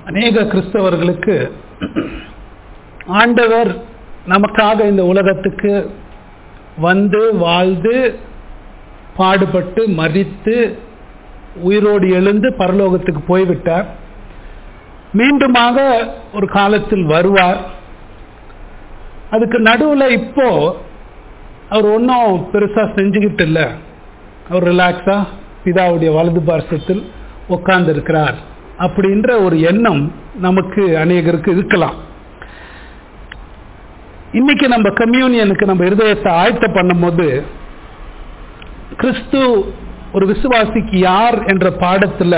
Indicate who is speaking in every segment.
Speaker 1: அநேக கிறிஸ்தவர்களுக்கு ஆண்டவர் நமக்காக இந்த உலகத்துக்கு வந்து வாழ்ந்து பாடுபட்டு மறித்து உயிரோடு எழுந்து பரலோகத்துக்கு போய்விட்டார் மீண்டுமாக ஒரு காலத்தில் வருவார் அதுக்கு நடுவில் இப்போ அவர் ஒன்றும் பெருசாக செஞ்சுக்கிட்டு இல்லை அவர் ரிலாக்ஸா பிதாவுடைய வலது பார்சத்தில் உட்கார்ந்து இருக்கிறார் அப்படின்ற ஒரு எண்ணம் நமக்கு அநேகருக்கு இருக்கலாம் இன்னைக்கு நம்ம கம்யூனியனுக்கு நம்ம இருதயத்தை ஆயத்த பண்ணும்போது கிறிஸ்து ஒரு விசுவாசிக்கு யார் என்ற பாடத்துல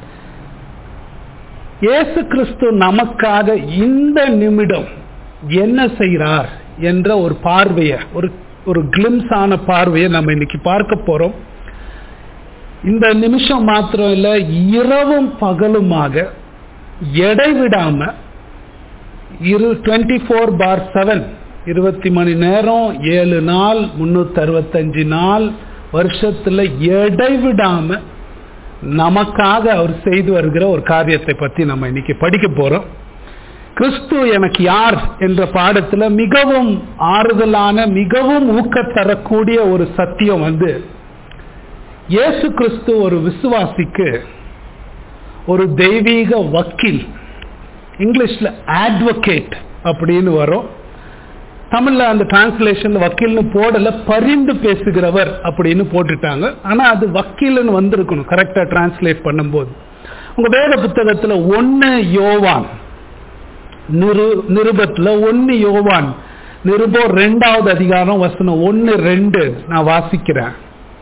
Speaker 1: இயேசு கிறிஸ்து நமக்காக இந்த நிமிடம் என்ன செய்கிறார் என்ற ஒரு பார்வையை ஒரு ஒரு கிளிம்ஸான பார்வையை நம்ம இன்னைக்கு பார்க்க போறோம் இந்த நிமிஷம் மாத்திரம் இல்ல இரவும் பகலுமாக எடைவிடாம இரு டுவெண்ட்டி ஃபோர் பார் செவன் இருபத்தி மணி நேரம் ஏழு நாள் முன்னூத்தி அறுபத்தஞ்சு நாள் வருஷத்துல இடைவிடாம நமக்காக அவர் செய்து வருகிற ஒரு காரியத்தை பத்தி நம்ம இன்னைக்கு படிக்க போறோம் கிறிஸ்து எனக்கு யார் என்ற பாடத்துல மிகவும் ஆறுதலான மிகவும் ஊக்கத்தரக்கூடிய ஒரு சத்தியம் வந்து இயேசு கிறிஸ்து ஒரு விசுவாசிக்கு ஒரு தெய்வீக வக்கீல் இங்கிலீஷ்ல அட்வொகேட் அப்படின்னு வரும் தமிழ்ல அந்த டிரான்ஸ்லேஷன் வக்கீல்னு போடல பரிந்து பேசுகிறவர் அப்படின்னு போட்டுட்டாங்க ஆனா அது வக்கீல்னு வந்திருக்கணும் கரெக்டா டிரான்ஸ்லேட் பண்ணும்போது உங்க வேத புத்தகத்துல ஒன்னு யோவான் நிரு நிருபத்துல ஒன்னு யோவான் நிருபம் ரெண்டாவது அதிகாரம் வசனம் ஒன்னு ரெண்டு நான் வாசிக்கிறேன்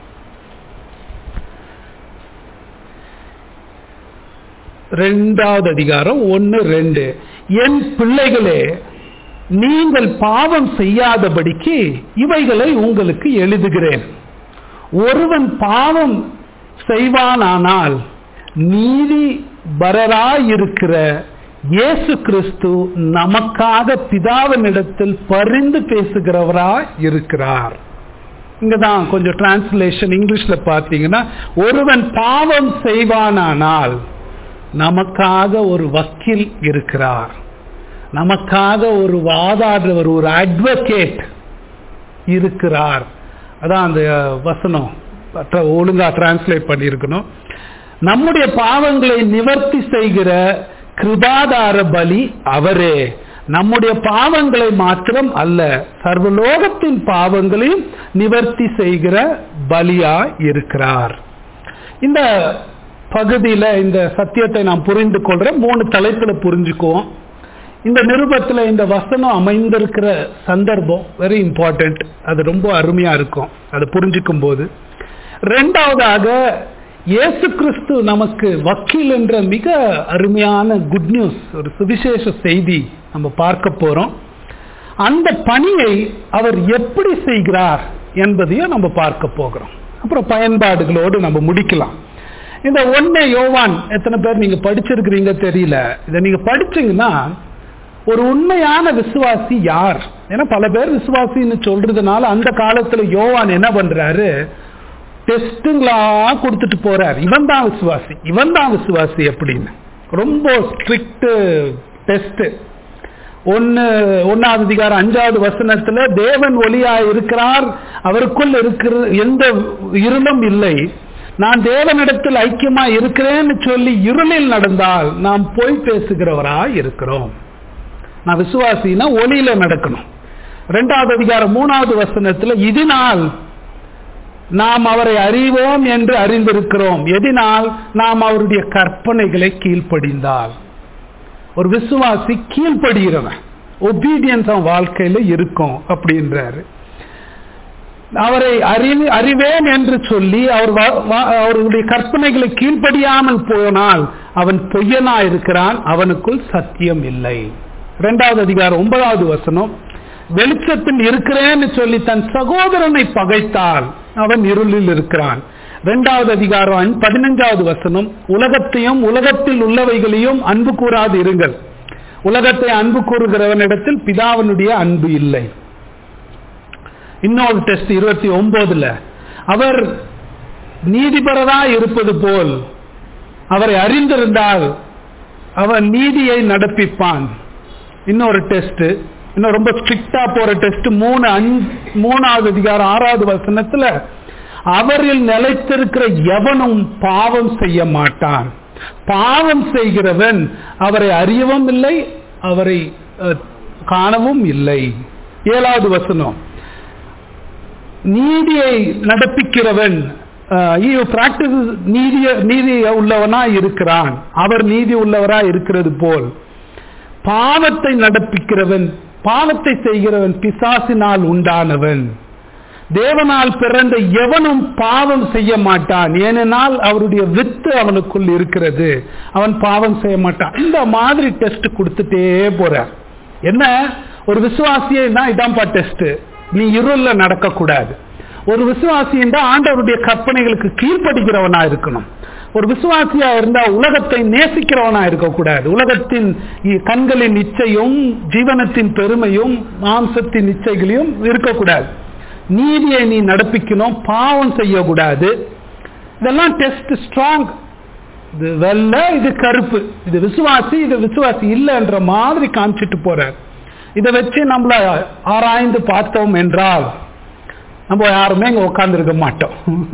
Speaker 1: ரெண்டாவது அதிகாரம் ஒன்னு ரெண்டு என் பிள்ளைகளே நீங்கள் பாவம் செய்யாதபடிக்கு இவைகளை உங்களுக்கு எழுதுகிறேன் ஒருவன் பாவம் செய்வானானால் நீதி பரராயிருக்கிற இயேசு கிறிஸ்து நமக்காக பிதாவினிடத்தில் பரிந்து பேசுகிறவராய் இருக்கிறார் இங்கதான் கொஞ்சம் டிரான்ஸ்லேஷன் இங்கிலீஷ்ல பார்த்தீங்கன்னா ஒருவன் பாவம் செய்வானானால் நமக்காக ஒரு வக்கீல் இருக்கிறார் நமக்காக ஒரு வாதாடுறவர் ஒரு அட்வொகேட் இருக்கிறார் அதான் அந்த வசனம் ஒழுங்கா டிரான்ஸ்லேட் பண்ணியிருக்கணும் நம்முடைய பாவங்களை நிவர்த்தி செய்கிற கிருபாதார பலி அவரே நம்முடைய பாவங்களை மாத்திரம் அல்ல சர்வலோகத்தின் பாவங்களையும் நிவர்த்தி செய்கிற பலியா இருக்கிறார் இந்த பகுதியில இந்த சத்தியத்தை நாம் புரிந்து கொள்ற மூணு தலைப்புல புரிஞ்சுக்குவோம் இந்த நிருபத்துல இந்த வசனம் அமைந்திருக்கிற சந்தர்ப்பம் வெரி இம்பார்ட்டன்ட் அது ரொம்ப அருமையா இருக்கும் அதை புரிஞ்சுக்கும் போது ரெண்டாவதாக இயேசு கிறிஸ்து நமக்கு வக்கீல் என்ற மிக அருமையான குட் நியூஸ் ஒரு சுவிசேஷ செய்தி நம்ம பார்க்க போறோம் அந்த பணியை அவர் எப்படி செய்கிறார் என்பதையும் நம்ம பார்க்க போகிறோம் அப்புறம் பயன்பாடுகளோடு நம்ம முடிக்கலாம் இந்த ஒன்னே யோவான் எத்தனை பேர் நீங்க படிச்சிருக்கிறீங்க தெரியல இதை நீங்க படிச்சீங்கன்னா ஒரு உண்மையான விசுவாசி யார் ஏன்னா பல பேர் விசுவாசின்னு சொல்றதுனால அந்த காலத்துல யோவான் என்ன பண்றாரு டெஸ்ட்டுங்களா கொடுத்துட்டு போறார் இவன் தான் விசுவாசி இவன் தான் விசுவாசி அப்படின்னு ரொம்ப ஸ்ட்ரிக்ட் டெஸ்ட் ஒன்னு ஒன்னாவது அதிகாரம் அஞ்சாவது வசனத்துல தேவன் ஒளியா இருக்கிறார் அவருக்குள் இருக்கிற எந்த இருளும் இல்லை நான் தேவனிடத்தில் ஐக்கியமா இருக்கிறேன்னு சொல்லி இருளில் நடந்தால் நாம் போய் பேசுகிறவரா இருக்கிறோம் நான் விசுவாசினா ஒளியில நடக்கணும் ரெண்டாவது அதிகாரம் மூணாவது வசனத்துல இதனால் நாம் அவரை அறிவோம் என்று அறிந்திருக்கிறோம் எதினால் நாம் அவருடைய கற்பனைகளை கீழ்ப்படிந்தால் ஒரு விசுவாசி கீழ்ப்படுகிறவன் ஒபீடியன்ஸ் அவன் வாழ்க்கையில இருக்கும் அப்படின்றாரு அவரை அறிவு அறிவேன் என்று சொல்லி அவர் அவர்களுடைய கற்பனைகளை கீழ்ப்படியாமல் போனால் அவன் பொய்யனா இருக்கிறான் அவனுக்குள் சத்தியம் இல்லை இரண்டாவது அதிகாரம் ஒன்பதாவது வசனம் வெளிச்சத்தில் இருக்கிறேன்னு சொல்லி தன் சகோதரனை பகைத்தால் அவன் இருளில் இருக்கிறான் இரண்டாவது அதிகாரம் பதினஞ்சாவது வசனம் உலகத்தையும் உலகத்தில் உள்ளவைகளையும் அன்பு கூறாது இருங்கள் உலகத்தை அன்பு கூறுகிறவனிடத்தில் பிதாவனுடைய அன்பு இல்லை இன்னொரு டெஸ்ட் இருபத்தி ஒன்பதுல அவர் நீதிபரரா இருப்பது போல் அவரை அறிந்திருந்தால் அவன் நீதியை நடப்பிப்பான் இன்னொரு டெஸ்ட் இன்னும் ரொம்ப ஸ்ட்ரிக்டா போற டெஸ்ட் மூணு அஞ்சு மூணாவது அதிகாரம் ஆறாவது வசனத்துல அவரில் நிலைத்திருக்கிற எவனும் பாவம் செய்ய மாட்டான் பாவம் செய்கிறவன் அவரை அறியவும் இல்லை அவரை அஹ், காணவும் இல்லை ஏழாவது வசனம் நீதியை நடப்பிக்கிறவன் பிராக்டிஸ் நீதிய நீதி உள்ளவனா இருக்கிறான் அவர் நீதி உள்ளவரா இருக்கிறது போல் பாவத்தை நடப்பிக்கிறவன் பாவத்தை செய்கிறவன் பிசாசினால் உண்டானவன் தேவனால் பிறந்த எவனும் பாவம் செய்ய மாட்டான் ஏனென்றால் அவருடைய வித்து அவனுக்குள் இருக்கிறது அவன் பாவம் செய்ய மாட்டான் இந்த மாதிரி டெஸ்ட் கொடுத்துட்டே போறார் என்ன ஒரு விசுவாசியை தான் இதான்ப்பா டெஸ்ட் நீ இருள்ல நடக்க கூடாது ஒரு விசுவாசியா ஆண்டவருடைய கற்பனைகளுக்கு கீழ்ப்படுகிறவனா இருக்கணும் ஒரு விசுவாசியா இருந்தா உலகத்தை நேசிக்கிறவனா இருக்கக்கூடாது உலகத்தின் இ- கண்களின் இச்சையும் ஜீவனத்தின் பெருமையும் மாம்சத்தின் இச்சைகளையும் இருக்கக்கூடாது நீதியை நீ நடப்பிக்கணும் பாவம் செய்யக்கூடாது இதெல்லாம் டெஸ்ட் ஸ்ட்ராங் இது வெள்ளை இது கருப்பு இது விசுவாசி இது விசுவாசி இல்லைன்ற மாதிரி காமிச்சிட்டு போறார் இதை வச்சு நம்மள ஆராய்ந்து பார்த்தோம் என்றால் நம்ம யாருமே இங்க உட்கார்ந்துருக்க மாட்டோம்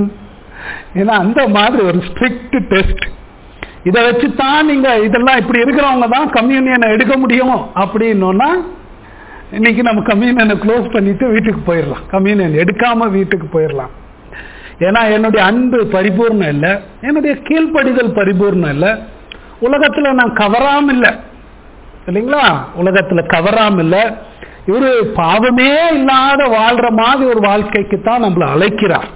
Speaker 1: ஏன்னா அந்த மாதிரி ஒரு ஸ்ட்ரிக்ட் டெஸ்ட் இதை வச்சு தான் நீங்க இதெல்லாம் இப்படி இருக்கிறவங்க தான் கம்யூனியனை எடுக்க முடியும் அப்படின்னோன்னா இன்னைக்கு நம்ம கம்யூனியனை க்ளோஸ் பண்ணிட்டு வீட்டுக்கு போயிடலாம் கம்யூனியன் எடுக்காம வீட்டுக்கு போயிடலாம் ஏன்னா என்னுடைய அன்பு பரிபூர்ணம் இல்லை என்னுடைய கீழ்ப்படிதல் பரிபூர்ணம் இல்லை உலகத்துல நான் கவராம இல்லை இல்லைங்களா உலகத்துல கவராம இல்லை இவரு பாவமே இல்லாத வாழ்ற மாதிரி ஒரு வாழ்க்கைக்கு தான் நம்மளை அழைக்கிறார்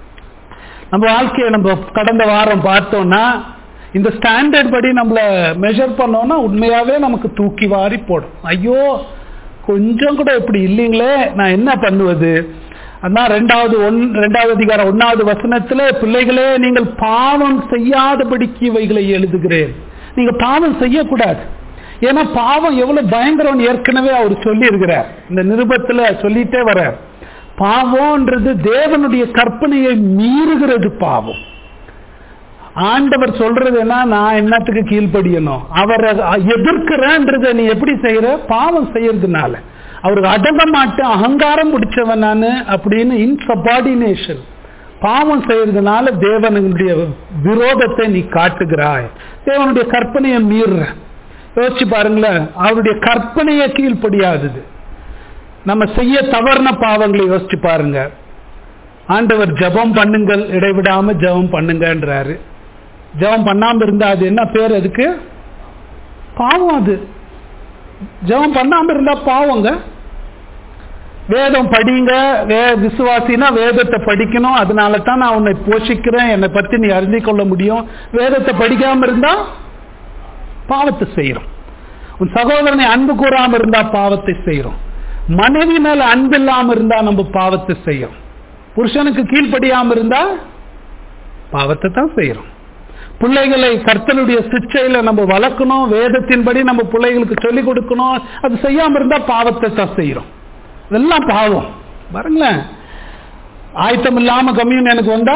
Speaker 1: நம்ம வாழ்க்கையை நம்ம கடந்த வாரம் பார்த்தோம்னா இந்த ஸ்டாண்டர்ட் படி நம்மள மெஷர் பண்ணோம்னா உண்மையாவே நமக்கு தூக்கி வாரி போடும் ஐயோ கொஞ்சம் கூட இப்படி இல்லைங்களே நான் என்ன பண்ணுவது அதான் ரெண்டாவது ஒன் ரெண்டாவது அதிகாரம் ஒன்னாவது வசனத்துல பிள்ளைகளே நீங்கள் பாவம் செய்யாதபடிக்கு இவைகளை எழுதுகிறேன் நீங்க பாவம் செய்யக்கூடாது ஏன்னா பாவம் எவ்வளவு பயங்கரம் ஏற்கனவே அவர் சொல்லி இருக்கிறார் இந்த நிருபத்துல சொல்லிட்டே வர்றார் பாவம்ன்றது தேவனுடைய கற்பனையை மீறுகிறது பாவம் ஆண்டவர் சொல்றது என்ன நான் என்னத்துக்கு கீழ்ப்படியணும் அவரை எதிர்க்கிறேன்றத நீ எப்படி செய்யற பாவம் செய்யறதுனால அவருக்கு அடங்க மாட்டேன் அகங்காரம் பிடிச்சவன் நானு அப்படின்னு இன்சபார்டினேஷன் பாவம் செய்யறதுனால தேவனுடைய விரோதத்தை நீ காட்டுகிறாய் தேவனுடைய கற்பனையை மீறுற யோசிச்சு பாருங்களேன் அவருடைய கற்பனையை கீழ்ப்படியாதது நம்ம செய்ய தவறுன பாவங்களை யோசிச்சு பாருங்க ஆண்டவர் ஜெபம் பண்ணுங்கள் இடைவிடாம ஜெபம் பண்ணுங்கன்றாரு ஜெபம் பண்ணாம இருந்தா அது என்ன பேர் அதுக்கு பாவம் அது ஜெபம் பண்ணாம இருந்தா பாவங்க வேதம் படிங்க வே விசுவாசினா வேதத்தை படிக்கணும் அதனால தான் நான் உன்னை போஷிக்கிறேன் என்னை பத்தி நீ அறிந்து கொள்ள முடியும் வேதத்தை படிக்காம இருந்தா பாவத்தை செய்யறோம் உன் சகோதரனை அன்பு கூறாம இருந்தா பாவத்தை செய்யறோம் மனைவி மேல அன்பு இல்லாம இருந்தா நம்ம பாவத்தை செய்யறோம் புருஷனுக்கு கீழ்ப்படியாம இருந்தா பாவத்தை தான் செய்யறோம் பிள்ளைகளை கர்த்தனுடைய சிச்சையில நம்ம வளர்க்கணும் வேதத்தின்படி நம்ம பிள்ளைகளுக்கு சொல்லிக் கொடுக்கணும் அது செய்யாம இருந்தா பாவத்தை தான் செய்யறோம் இதெல்லாம் பாவம் பாருங்களேன் ஆயத்தம் இல்லாம கம்யூன் எனக்கு வந்தா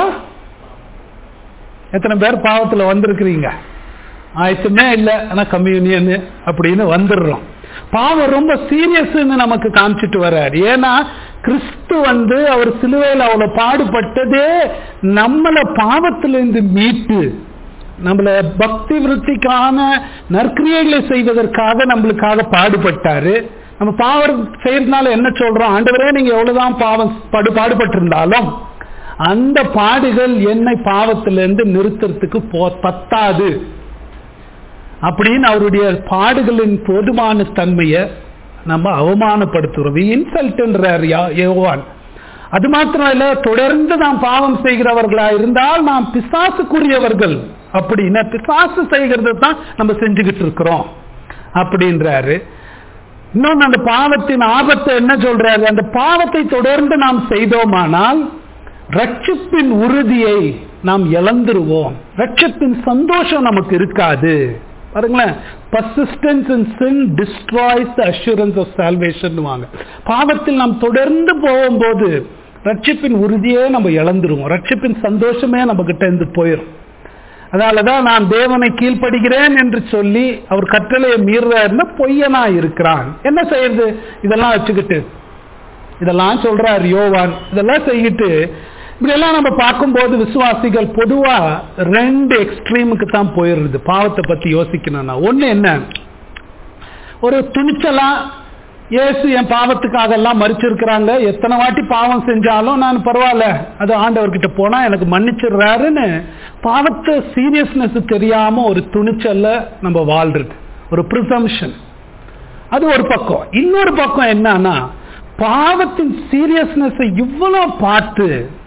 Speaker 1: எத்தனை பேர் பாவத்துல வந்திருக்கிறீங்க ஆயத்தமே இல்லை ஆனா கம்யூனியன் அப்படின்னு வந்துடுறோம் பாவம் ரொம்ப சீரியஸ்ன்னு நமக்கு காமிச்சிட்டு வர்றாரு ஏன்னா கிறிஸ்து வந்து அவர் சிலுவையில் அவ்வளவு பாடுபட்டதே நம்மள பாவத்திலிருந்து மீட்டு நம்மள பக்தி விருத்திக்கான நற்கிரியைகளை செய்வதற்காக நம்மளுக்காக பாடுபட்டாரு நம்ம பாவம் செய்யறதுனால என்ன சொல்றோம் ஆண்டவரே நீங்க எவ்வளவுதான் பாவம் படு பாடுபட்டிருந்தாலும் அந்த பாடுகள் என்னை பாவத்திலிருந்து நிறுத்துறதுக்கு போ பத்தாது அப்படின்னு அவருடைய பாடுகளின் போதுமான தன்மையை நம்ம அவமானப்படுத்துறோம் இன்சல்ட்ன்றார் யோவான் அது மாத்திரம் இல்ல தொடர்ந்து நாம் பாவம் செய்கிறவர்களா இருந்தால் நாம் பிசாசுக்குரியவர்கள் அப்படின்னா பிசாசு செய்கிறத தான் நம்ம செஞ்சுக்கிட்டு இருக்கிறோம் அப்படின்றாரு இன்னொன்னு அந்த பாவத்தின் ஆபத்தை என்ன சொல்றாரு அந்த பாவத்தை தொடர்ந்து நாம் செய்தோமானால் ரட்சிப்பின் உறுதியை நாம் இழந்துருவோம் ரட்சிப்பின் சந்தோஷம் நமக்கு இருக்காது பாருங்களேன் persistence in sin destroys the assurance of salvation வாங்க பாவத்தில் நாம் தொடர்ந்து போகும்போது ரட்சிப்பின் உறுதியே நம்ம இழந்துருவோம் ரட்சிப்பின் சந்தோஷமே நம்ம கிட்ட இருந்து போயிடும் அதனாலதான் நான் தேவனை கீழ்ப்படுகிறேன் என்று சொல்லி அவர் கட்டளையை மீறுறாருன்னா பொய்யனா இருக்கிறான் என்ன செய்யறது இதெல்லாம் வச்சுக்கிட்டு இதெல்லாம் சொல்றார் யோவான் இதெல்லாம் செய்யிட்டு இப்படியெல்லாம் நம்ம பார்க்கும்போது விசுவாசிகள் பொதுவா ரெண்டு எக்ஸ்ட்ரீமுக்கு தான் போயிடுறது பாவத்தை பத்தி யோசிக்கணும்னா ஒண்ணு என்ன ஒரு துணிச்சலா இயேசு என் பாவத்துக்காக எல்லாம் மறிச்சிருக்கிறாங்க எத்தனை வாட்டி பாவம் செஞ்சாலும் நான் பரவாயில்ல அது ஆண்டவர்கிட்ட போனா எனக்கு மன்னிச்சிடுறாருன்னு பாவத்தை சீரியஸ்னஸ் தெரியாம ஒரு துணிச்சல்ல நம்ம வாழ்றது ஒரு ப்ரிசம்ஷன் அது ஒரு பக்கம் இன்னொரு பக்கம் என்னன்னா பாவத்தின் சீரியஸ்னஸ் இவ்வளவு பார்த்து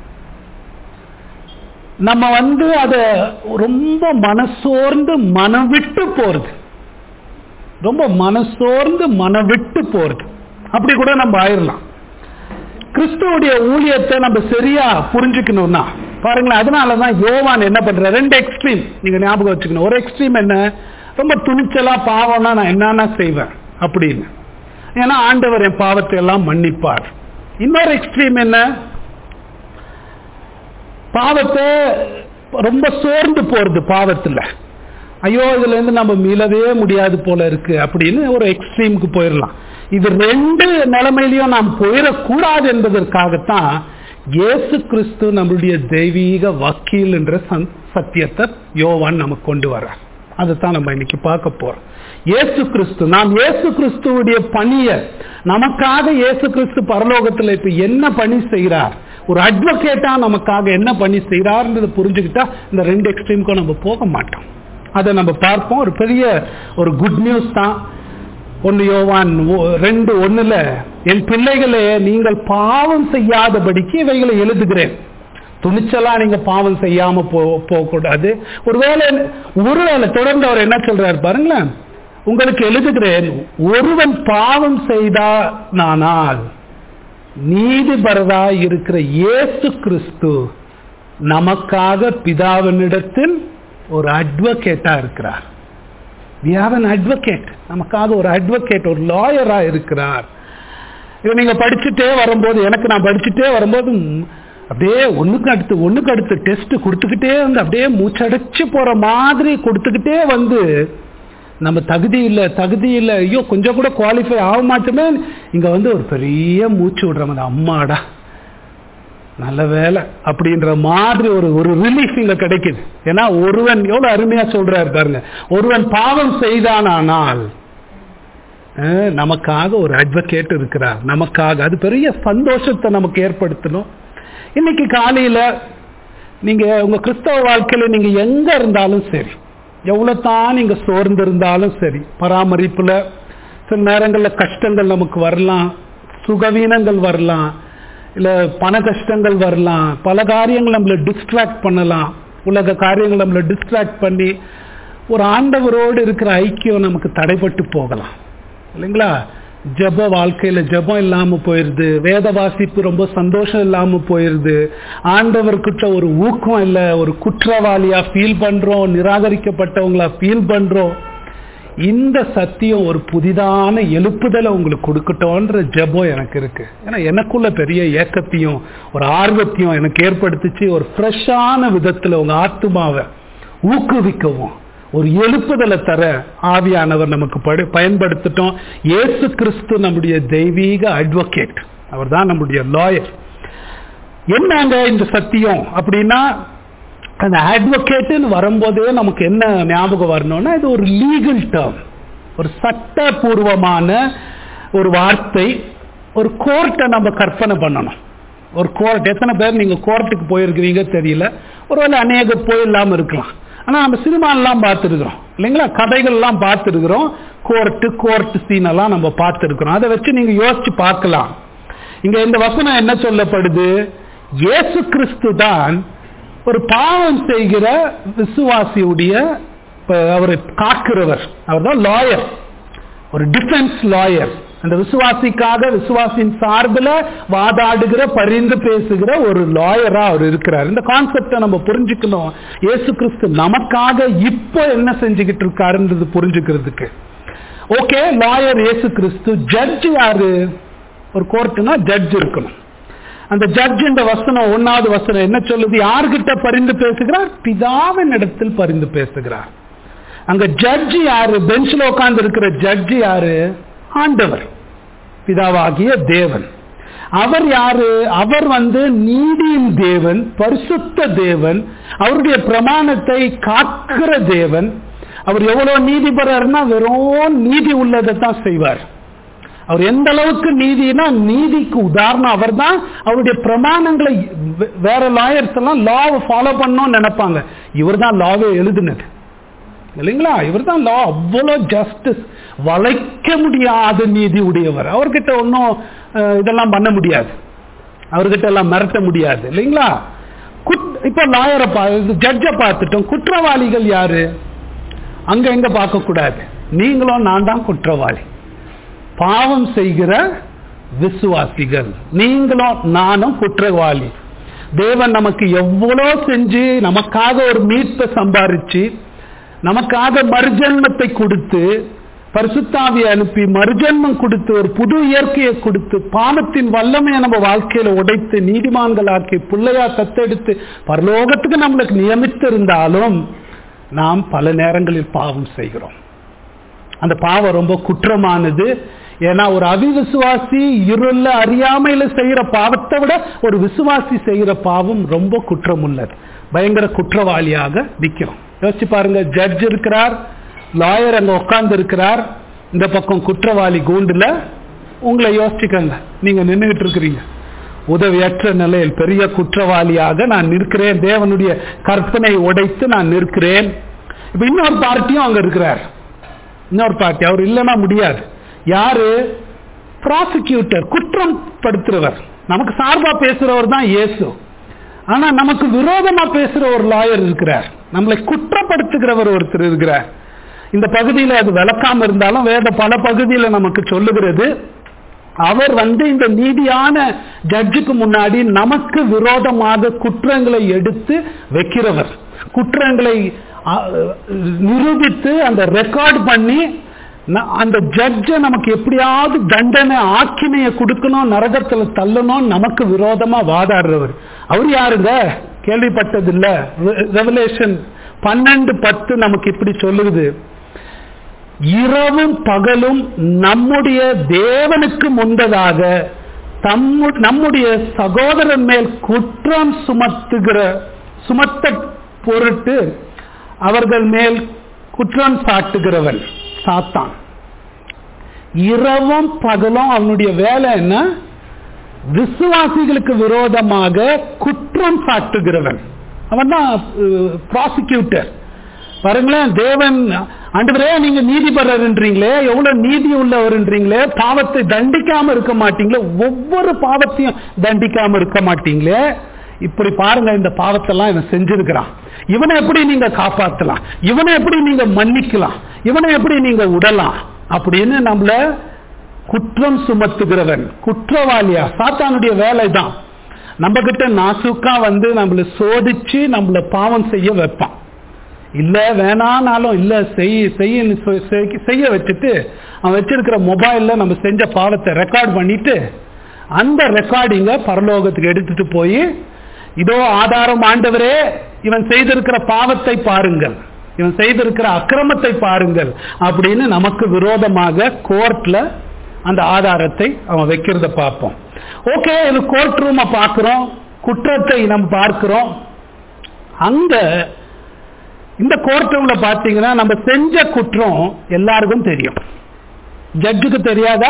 Speaker 1: நம்ம வந்து அதை ரொம்ப மனசோர்ந்து மனம் விட்டு போறது ரொம்ப மனசோர்ந்து மனம் விட்டு போறது அப்படி கூட நம்ம ஆயிடலாம் கிறிஸ்துவோடைய ஊழியத்தை நம்ம சரியா புரிஞ்சுக்கணும்னா பாருங்களேன் அதனாலதான் யோவான் என்ன பண்ற ரெண்டு எக்ஸ்ட்ரீம் நீங்க ஞாபகம் வச்சுக்கணும் ஒரு எக்ஸ்ட்ரீம் என்ன ரொம்ப துணிச்சலா பாவம்னா நான் என்னன்னா செய்வேன் அப்படின்னு ஏன்னா ஆண்டவர் என் பாவத்தை எல்லாம் மன்னிப்பார் இன்னொரு எக்ஸ்ட்ரீம் என்ன பாவத்தை ரொம்ப சோர்ந்து போறது பாவத்துல ஐயோ இதுல இருந்து நம்ம மீளவே முடியாது போல இருக்கு அப்படின்னு ஒரு எக்ஸ்ட்ரீமுக்கு போயிடலாம் இது ரெண்டு நிலைமையிலையும் நாம் போயிடக்கூடாது என்பதற்காகத்தான் இயேசு கிறிஸ்து நம்மளுடைய தெய்வீக வக்கீல் என்ற சத்தியத்தை யோவான் நமக்கு கொண்டு வர அதுதான் நம்ம இன்னைக்கு பார்க்க போறோம் இயேசு கிறிஸ்து நாம் இயேசு கிறிஸ்துவுடைய பணியை நமக்காக இயேசு கிறிஸ்து பரலோகத்தில் இப்ப என்ன பணி செய்கிறார் ஒரு அட்வொகேட்டா நமக்காக என்ன பண்ணி செய்கிறார்ன்றதை புரிஞ்சுக்கிட்டா இந்த ரெண்டு எக்ஸ்ட்ரீமுக்கும் நம்ம போக மாட்டோம் அதை நம்ம பார்ப்போம் ஒரு பெரிய ஒரு குட் நியூஸ் தான் ஒன்னு யோவான் ரெண்டு ஒண்ணுல என் பிள்ளைகளே நீங்கள் பாவம் செய்யாதபடிக்கு இவைகளை எழுதுகிறேன் துணிச்சலா நீங்க பாவம் செய்யாம போக கூடாது ஒருவேளை ஒருவேளை தொடர்ந்து அவர் என்ன சொல்றாரு பாருங்களேன் உங்களுக்கு எழுதுகிறேன் ஒருவன் பாவம் செய்தா நானால் நீதிபரதாய் இருக்கிற இயேசு கிறிஸ்து நமக்காக பிதாவினிடத்தில் ஒரு அட்வொகேட்டா இருக்கிறார் வி ஹாவ் அன் அட்வொகேட் நமக்காக ஒரு அட்வொகேட் ஒரு லாயரா இருக்கிறார் இதை நீங்க படிச்சுட்டே வரும்போது எனக்கு நான் படிச்சுட்டே வரும்போது அப்படியே ஒண்ணுக்கு அடுத்து ஒண்ணுக்கு அடுத்து டெஸ்ட் கொடுத்துக்கிட்டே வந்து அப்படியே மூச்சடைச்சு போற மாதிரி கொடுத்துக்கிட்டே வந்து நம்ம தகுதி இல்லை தகுதி இல்லை ஐயோ கொஞ்சம் கூட குவாலிஃபை ஆக மாட்டோமே இங்க வந்து ஒரு பெரிய மூச்சு விடுற மாதிரி அம்மாடா நல்ல வேலை அப்படின்ற மாதிரி ஒரு ஒரு ரிலீஃப் இங்க கிடைக்குது ஏன்னா ஒருவன் எவ்வளவு அருமையா சொல்றாரு பாருங்க ஒருவன் பாவம் செய்தானால் நமக்காக ஒரு அட்வொகேட் இருக்கிறார் நமக்காக அது பெரிய சந்தோஷத்தை நமக்கு ஏற்படுத்தணும் இன்னைக்கு காலையில நீங்க உங்க கிறிஸ்தவ வாழ்க்கையில நீங்க எங்க இருந்தாலும் சரி எவ்வளவு தான் நீங்க சோர்ந்து இருந்தாலும் சரி பராமரிப்புல சில நேரங்களில் கஷ்டங்கள் நமக்கு வரலாம் சுகவீனங்கள் வரலாம் இல்ல பண கஷ்டங்கள் வரலாம் பல காரியங்கள் நம்மளை டிஸ்ட்ராக்ட் பண்ணலாம் உலக காரியங்கள் நம்மளை டிஸ்ட்ராக்ட் பண்ணி ஒரு ஆண்டவரோடு இருக்கிற ஐக்கியம் நமக்கு தடைப்பட்டு போகலாம் இல்லைங்களா ஜப வாழ்க்கையில ஜபம் இல்லாம போயிருது வேத வாசிப்பு ரொம்ப சந்தோஷம் இல்லாம போயிருது ஆண்டவர்கிட்ட ஒரு ஊக்கம் இல்லை ஒரு குற்றவாளியா ஃபீல் பண்றோம் நிராகரிக்கப்பட்டவங்களா ஃபீல் பண்றோம் இந்த சத்தியம் ஒரு புதிதான எழுப்புதலை உங்களுக்கு கொடுக்கட்டோன்ற ஜபம் எனக்கு இருக்கு ஏன்னா எனக்குள்ள பெரிய ஏக்கத்தையும் ஒரு ஆர்வத்தையும் எனக்கு ஏற்படுத்திச்சு ஒரு ஃப்ரெஷ்ஷான விதத்துல உங்க ஆத்மாவை ஊக்குவிக்கவும் ஒரு எழுப்புதலை தர ஆவியானவர் நமக்கு படு பயன்படுத்திட்டோம் இயேசு கிறிஸ்து நம்முடைய தெய்வீக அட்வொகேட் அவர் தான் நம்முடைய லாயர் என்னங்க இந்த சத்தியம் அப்படின்னா அந்த அட்வொகேட்டுன்னு வரும்போதே நமக்கு என்ன ஞாபகம் வரணும்னா இது ஒரு லீகல் டேர்ம் ஒரு சட்டபூர்வமான ஒரு வார்த்தை ஒரு கோர்ட்டை நம்ம கற்பனை பண்ணணும் ஒரு கோர்ட் எத்தனை பேர் நீங்க கோர்ட்டுக்கு போயிருக்கிறீங்க தெரியல ஒருவேளை அநேக போயில்லாம இருக்கலாம் ஆனா நம்ம சினிமாலாம் பார்த்துருக்குறோம் இல்லைங்களா கதைகள்லாம் பார்த்துருக்குறோம் கோர்ட்டு கோர்ட் சீன் எல்லாம் நம்ம பார்த்துருக்குறோம் அதை வச்சு நீங்க யோசிச்சு பார்க்கலாம் இங்க இந்த வசனம் என்ன சொல்லப்படுது இயேசு கிறிஸ்து தான் ஒரு பாவம் செய்கிற விசுவாசியுடைய அவரை காக்கிறவர் அவர் தான் லாயர் ஒரு டிஃபென்ஸ் லாயர் அந்த விசுவாசிக்காக விசுவாசின் சார்பில் வாதாடுகிற பரிந்து பேசுகிற ஒரு லாயரா அவர் இருக்கிறார் இந்த கான்செப்டை நம்ம புரிஞ்சுக்கணும் இயேசு கிறிஸ்து நமக்காக இப்போ என்ன செஞ்சுக்கிட்டு இருக்காருன்றது புரிஞ்சுக்கிறதுக்கு ஓகே லாயர் இயேசு கிறிஸ்து ஜட்ஜ் யாரு ஒரு கோர்ட்டுனா ஜட்ஜ் இருக்கணும் அந்த ஜட்ஜ் இந்த வசனம் ஒன்னாவது வசனம் என்ன சொல்லுது யார்கிட்ட பரிந்து பேசுகிறார் பிதாவின் இடத்தில் பரிந்து பேசுகிறார் அங்க ஜட்ஜி யாரு பெஞ்ச்ல உட்கார்ந்து இருக்கிற ஜட்ஜி யாரு ஆண்டவர் பிதாவாகிய தேவன் அவர் யாரு அவர் வந்து நீதியின் தேவன் பரிசுத்த தேவன் அவருடைய பிரமாணத்தை காக்கிற தேவன் அவர் எவ்வளவு நீதிபரர்னா வெறும் நீதி உள்ளதை தான் செய்வார் அவர் எந்த அளவுக்கு நீதினா நீதிக்கு உதாரணம் அவர் தான் அவருடைய பிரமாணங்களை வே- வேற லாயர்ஸ் எல்லாம் லாவை ஃபாலோ பண்ணணும்னு நினைப்பாங்க இவர் தான் லாவை எழுதுனது இல்லைங்களா இவர் தான் லா அவ்வளோ ஜஸ்டிஸ் வளைக்க முடியாத நீதி உடையவர் அவர்கிட்ட ஒன்றும் இதெல்லாம் பண்ண முடியாது அவர்கிட்ட எல்லாம் மிரட்ட முடியாது இல்லைங்களா குட் இப்போ லாயரை பா ஜட்ஜை பார்த்துட்டோம் குற்றவாளிகள் யாரு அங்க எங்க பார்க்க கூடாது நீங்களும் நான் தான் குற்றவாளி பாவம் செய்கிற விசுவாசிகள் நீங்களும் நானும் குற்றவாளி தேவன் நமக்கு எவ்வளோ செஞ்சு நமக்காக ஒரு மீட்பை சம்பாரிச்சு நமக்காக மறுஜன்மத்தை கொடுத்து பரிசுத்தாவியை அனுப்பி மறுஜன்மம் கொடுத்து ஒரு புது இயற்கையை கொடுத்து பாவத்தின் வல்லமையை நம்ம வாழ்க்கையில உடைத்து நீதிமான்களாக்கி பிள்ளையா தத்தெடுத்து பரலோகத்துக்கு நம்மளுக்கு நியமித்து இருந்தாலும் நாம் பல நேரங்களில் பாவம் செய்கிறோம் அந்த பாவம் ரொம்ப குற்றமானது ஏன்னா ஒரு அவிவிசுவாசி இருள அறியாமையில செய்யற பாவத்தை விட ஒரு விசுவாசி செய்யற பாவம் ரொம்ப குற்றம் உள்ளது பயங்கர குற்றவாளியாக நிற்கிறோம் யோசிச்சு பாருங்க ஜட்ஜ் இருக்கிறார் லாயர் அங்க உட்கார்ந்து இருக்கிறார் இந்த பக்கம் குற்றவாளி கூண்டுல உங்களை யோசிச்சுக்கங்க நீங்க நின்றுகிட்டு இருக்கிறீங்க உதவியற்ற நிலையில் பெரிய குற்றவாளியாக நான் நிற்கிறேன் தேவனுடைய கற்பனை உடைத்து நான் நிற்கிறேன் இப்ப இன்னொரு பார்ட்டியும் அங்க இருக்கிறார் இன்னொரு பார்ட்டி அவர் இல்லைன்னா முடியாது யாரு ப்ராசிக்யூட்டர் குற்றம் படுத்துறவர் நமக்கு சார்பா பேசுறவர் தான் இயேசு ஆனா நமக்கு விரோதமா பேசுற ஒரு லாயர் இருக்கிறார் நம்மளை குற்றப்படுத்துகிறவர் ஒருத்தர் இருக்கிறார் இந்த பகுதியில் அது விளக்காம இருந்தாலும் வேத பல பகுதியில் நமக்கு சொல்லுகிறது அவர் வந்து இந்த நீதியான ஜட்ஜுக்கு முன்னாடி நமக்கு விரோதமாக குற்றங்களை எடுத்து வைக்கிறவர் குற்றங்களை அ, நிரூபித்து அந்த ரெக்கார்ட் பண்ணி ந- அந்த ஜட்ஜை நமக்கு எப்படியாவது தண்டனை ஆக்கினையை கொடுக்கணும் நரகத்துல தள்ளணும் நமக்கு விரோதமா வாதாடுறவர் அவர் யாருங்க கேள்விப்பட்டதில்ல ரெவலேஷன் பன்னெண்டு பத்து நமக்கு இப்படி சொல்லுது இரவும் பகலும் நம்முடைய தேவனுக்கு முன்பதாக தம்மு நம்முடைய சகோதரன் மேல் குற்றம் சுமத்துகிற சுமத்த பொருட்டு அவர்கள் மேல் குற்றம் சாட்டுகிறவன் சாத்தான் இரவும் பகலும் அவனுடைய வேலை என்ன விசுவாசிகளுக்கு விரோதமாக குற்றம் சாட்டுகிறவன் அவன் தான் ப்ராசிக்யூட்டர் பாருங்களேன் தேவன் ஆண்டவரே நீங்க நீதிபரர்ன்றீங்களே எவ்வளவு நீதி உள்ளவர்ன்றீங்களே பாவத்தை தண்டிக்காம இருக்க மாட்டீங்களே ஒவ்வொரு பாவத்தையும் தண்டிக்காம இருக்க மாட்டீங்களே இப்படி பாருங்க இந்த பாவத்தெல்லாம் இவன் செஞ்சிருக்கிறான் இவனை எப்படி நீங்க காப்பாத்தலாம் இவனை எப்படி நீங்க மன்னிக்கலாம் இவனை எப்படி நீங்க விடலாம் அப்படின்னு நம்மள குற்றம் சுமத்துகிறவன் குற்றவாளியா சாத்தானுடைய வேலை தான் நம்ம கிட்ட நாசுக்கா வந்து நம்மள சோதிச்சு நம்மள பாவம் செய்ய வைப்பான் இல்ல வேணானாலும் இல்ல செய் செய்யன்னு சொ- செய்- செய்ய வச்சுட்டு அவன் வச்சிருக்கிற மொபைல்ல நம்ம செஞ்ச பாவத்தை ரெக்கார்ட் பண்ணிட்டு அந்த ரெக்கார்டிங்க பரலோகத்துக்கு எடுத்துட்டு போய் இதோ ஆதாரம் ஆண்டவரே இவன் செய்திருக்கிற பாவத்தை பாருங்கள் இவன் செய்திருக்கிற அக்கிரமத்தை பாருங்கள் அப்படின்னு நமக்கு விரோதமாக கோர்ட்ல அந்த ஆதாரத்தை அவன் வைக்கிறத பார்ப்போம் ஓகே இது கோர்ட் ரூமை பார்க்கிறோம் குற்றத்தை நம்ம பார்க்கிறோம் அங்க இந்த கோர்ட் ரூம்ல பாத்தீங்கன்னா நம்ம செஞ்ச குற்றம் எல்லாருக்கும் தெரியும் ஜட்ஜுக்கு தெரியாதா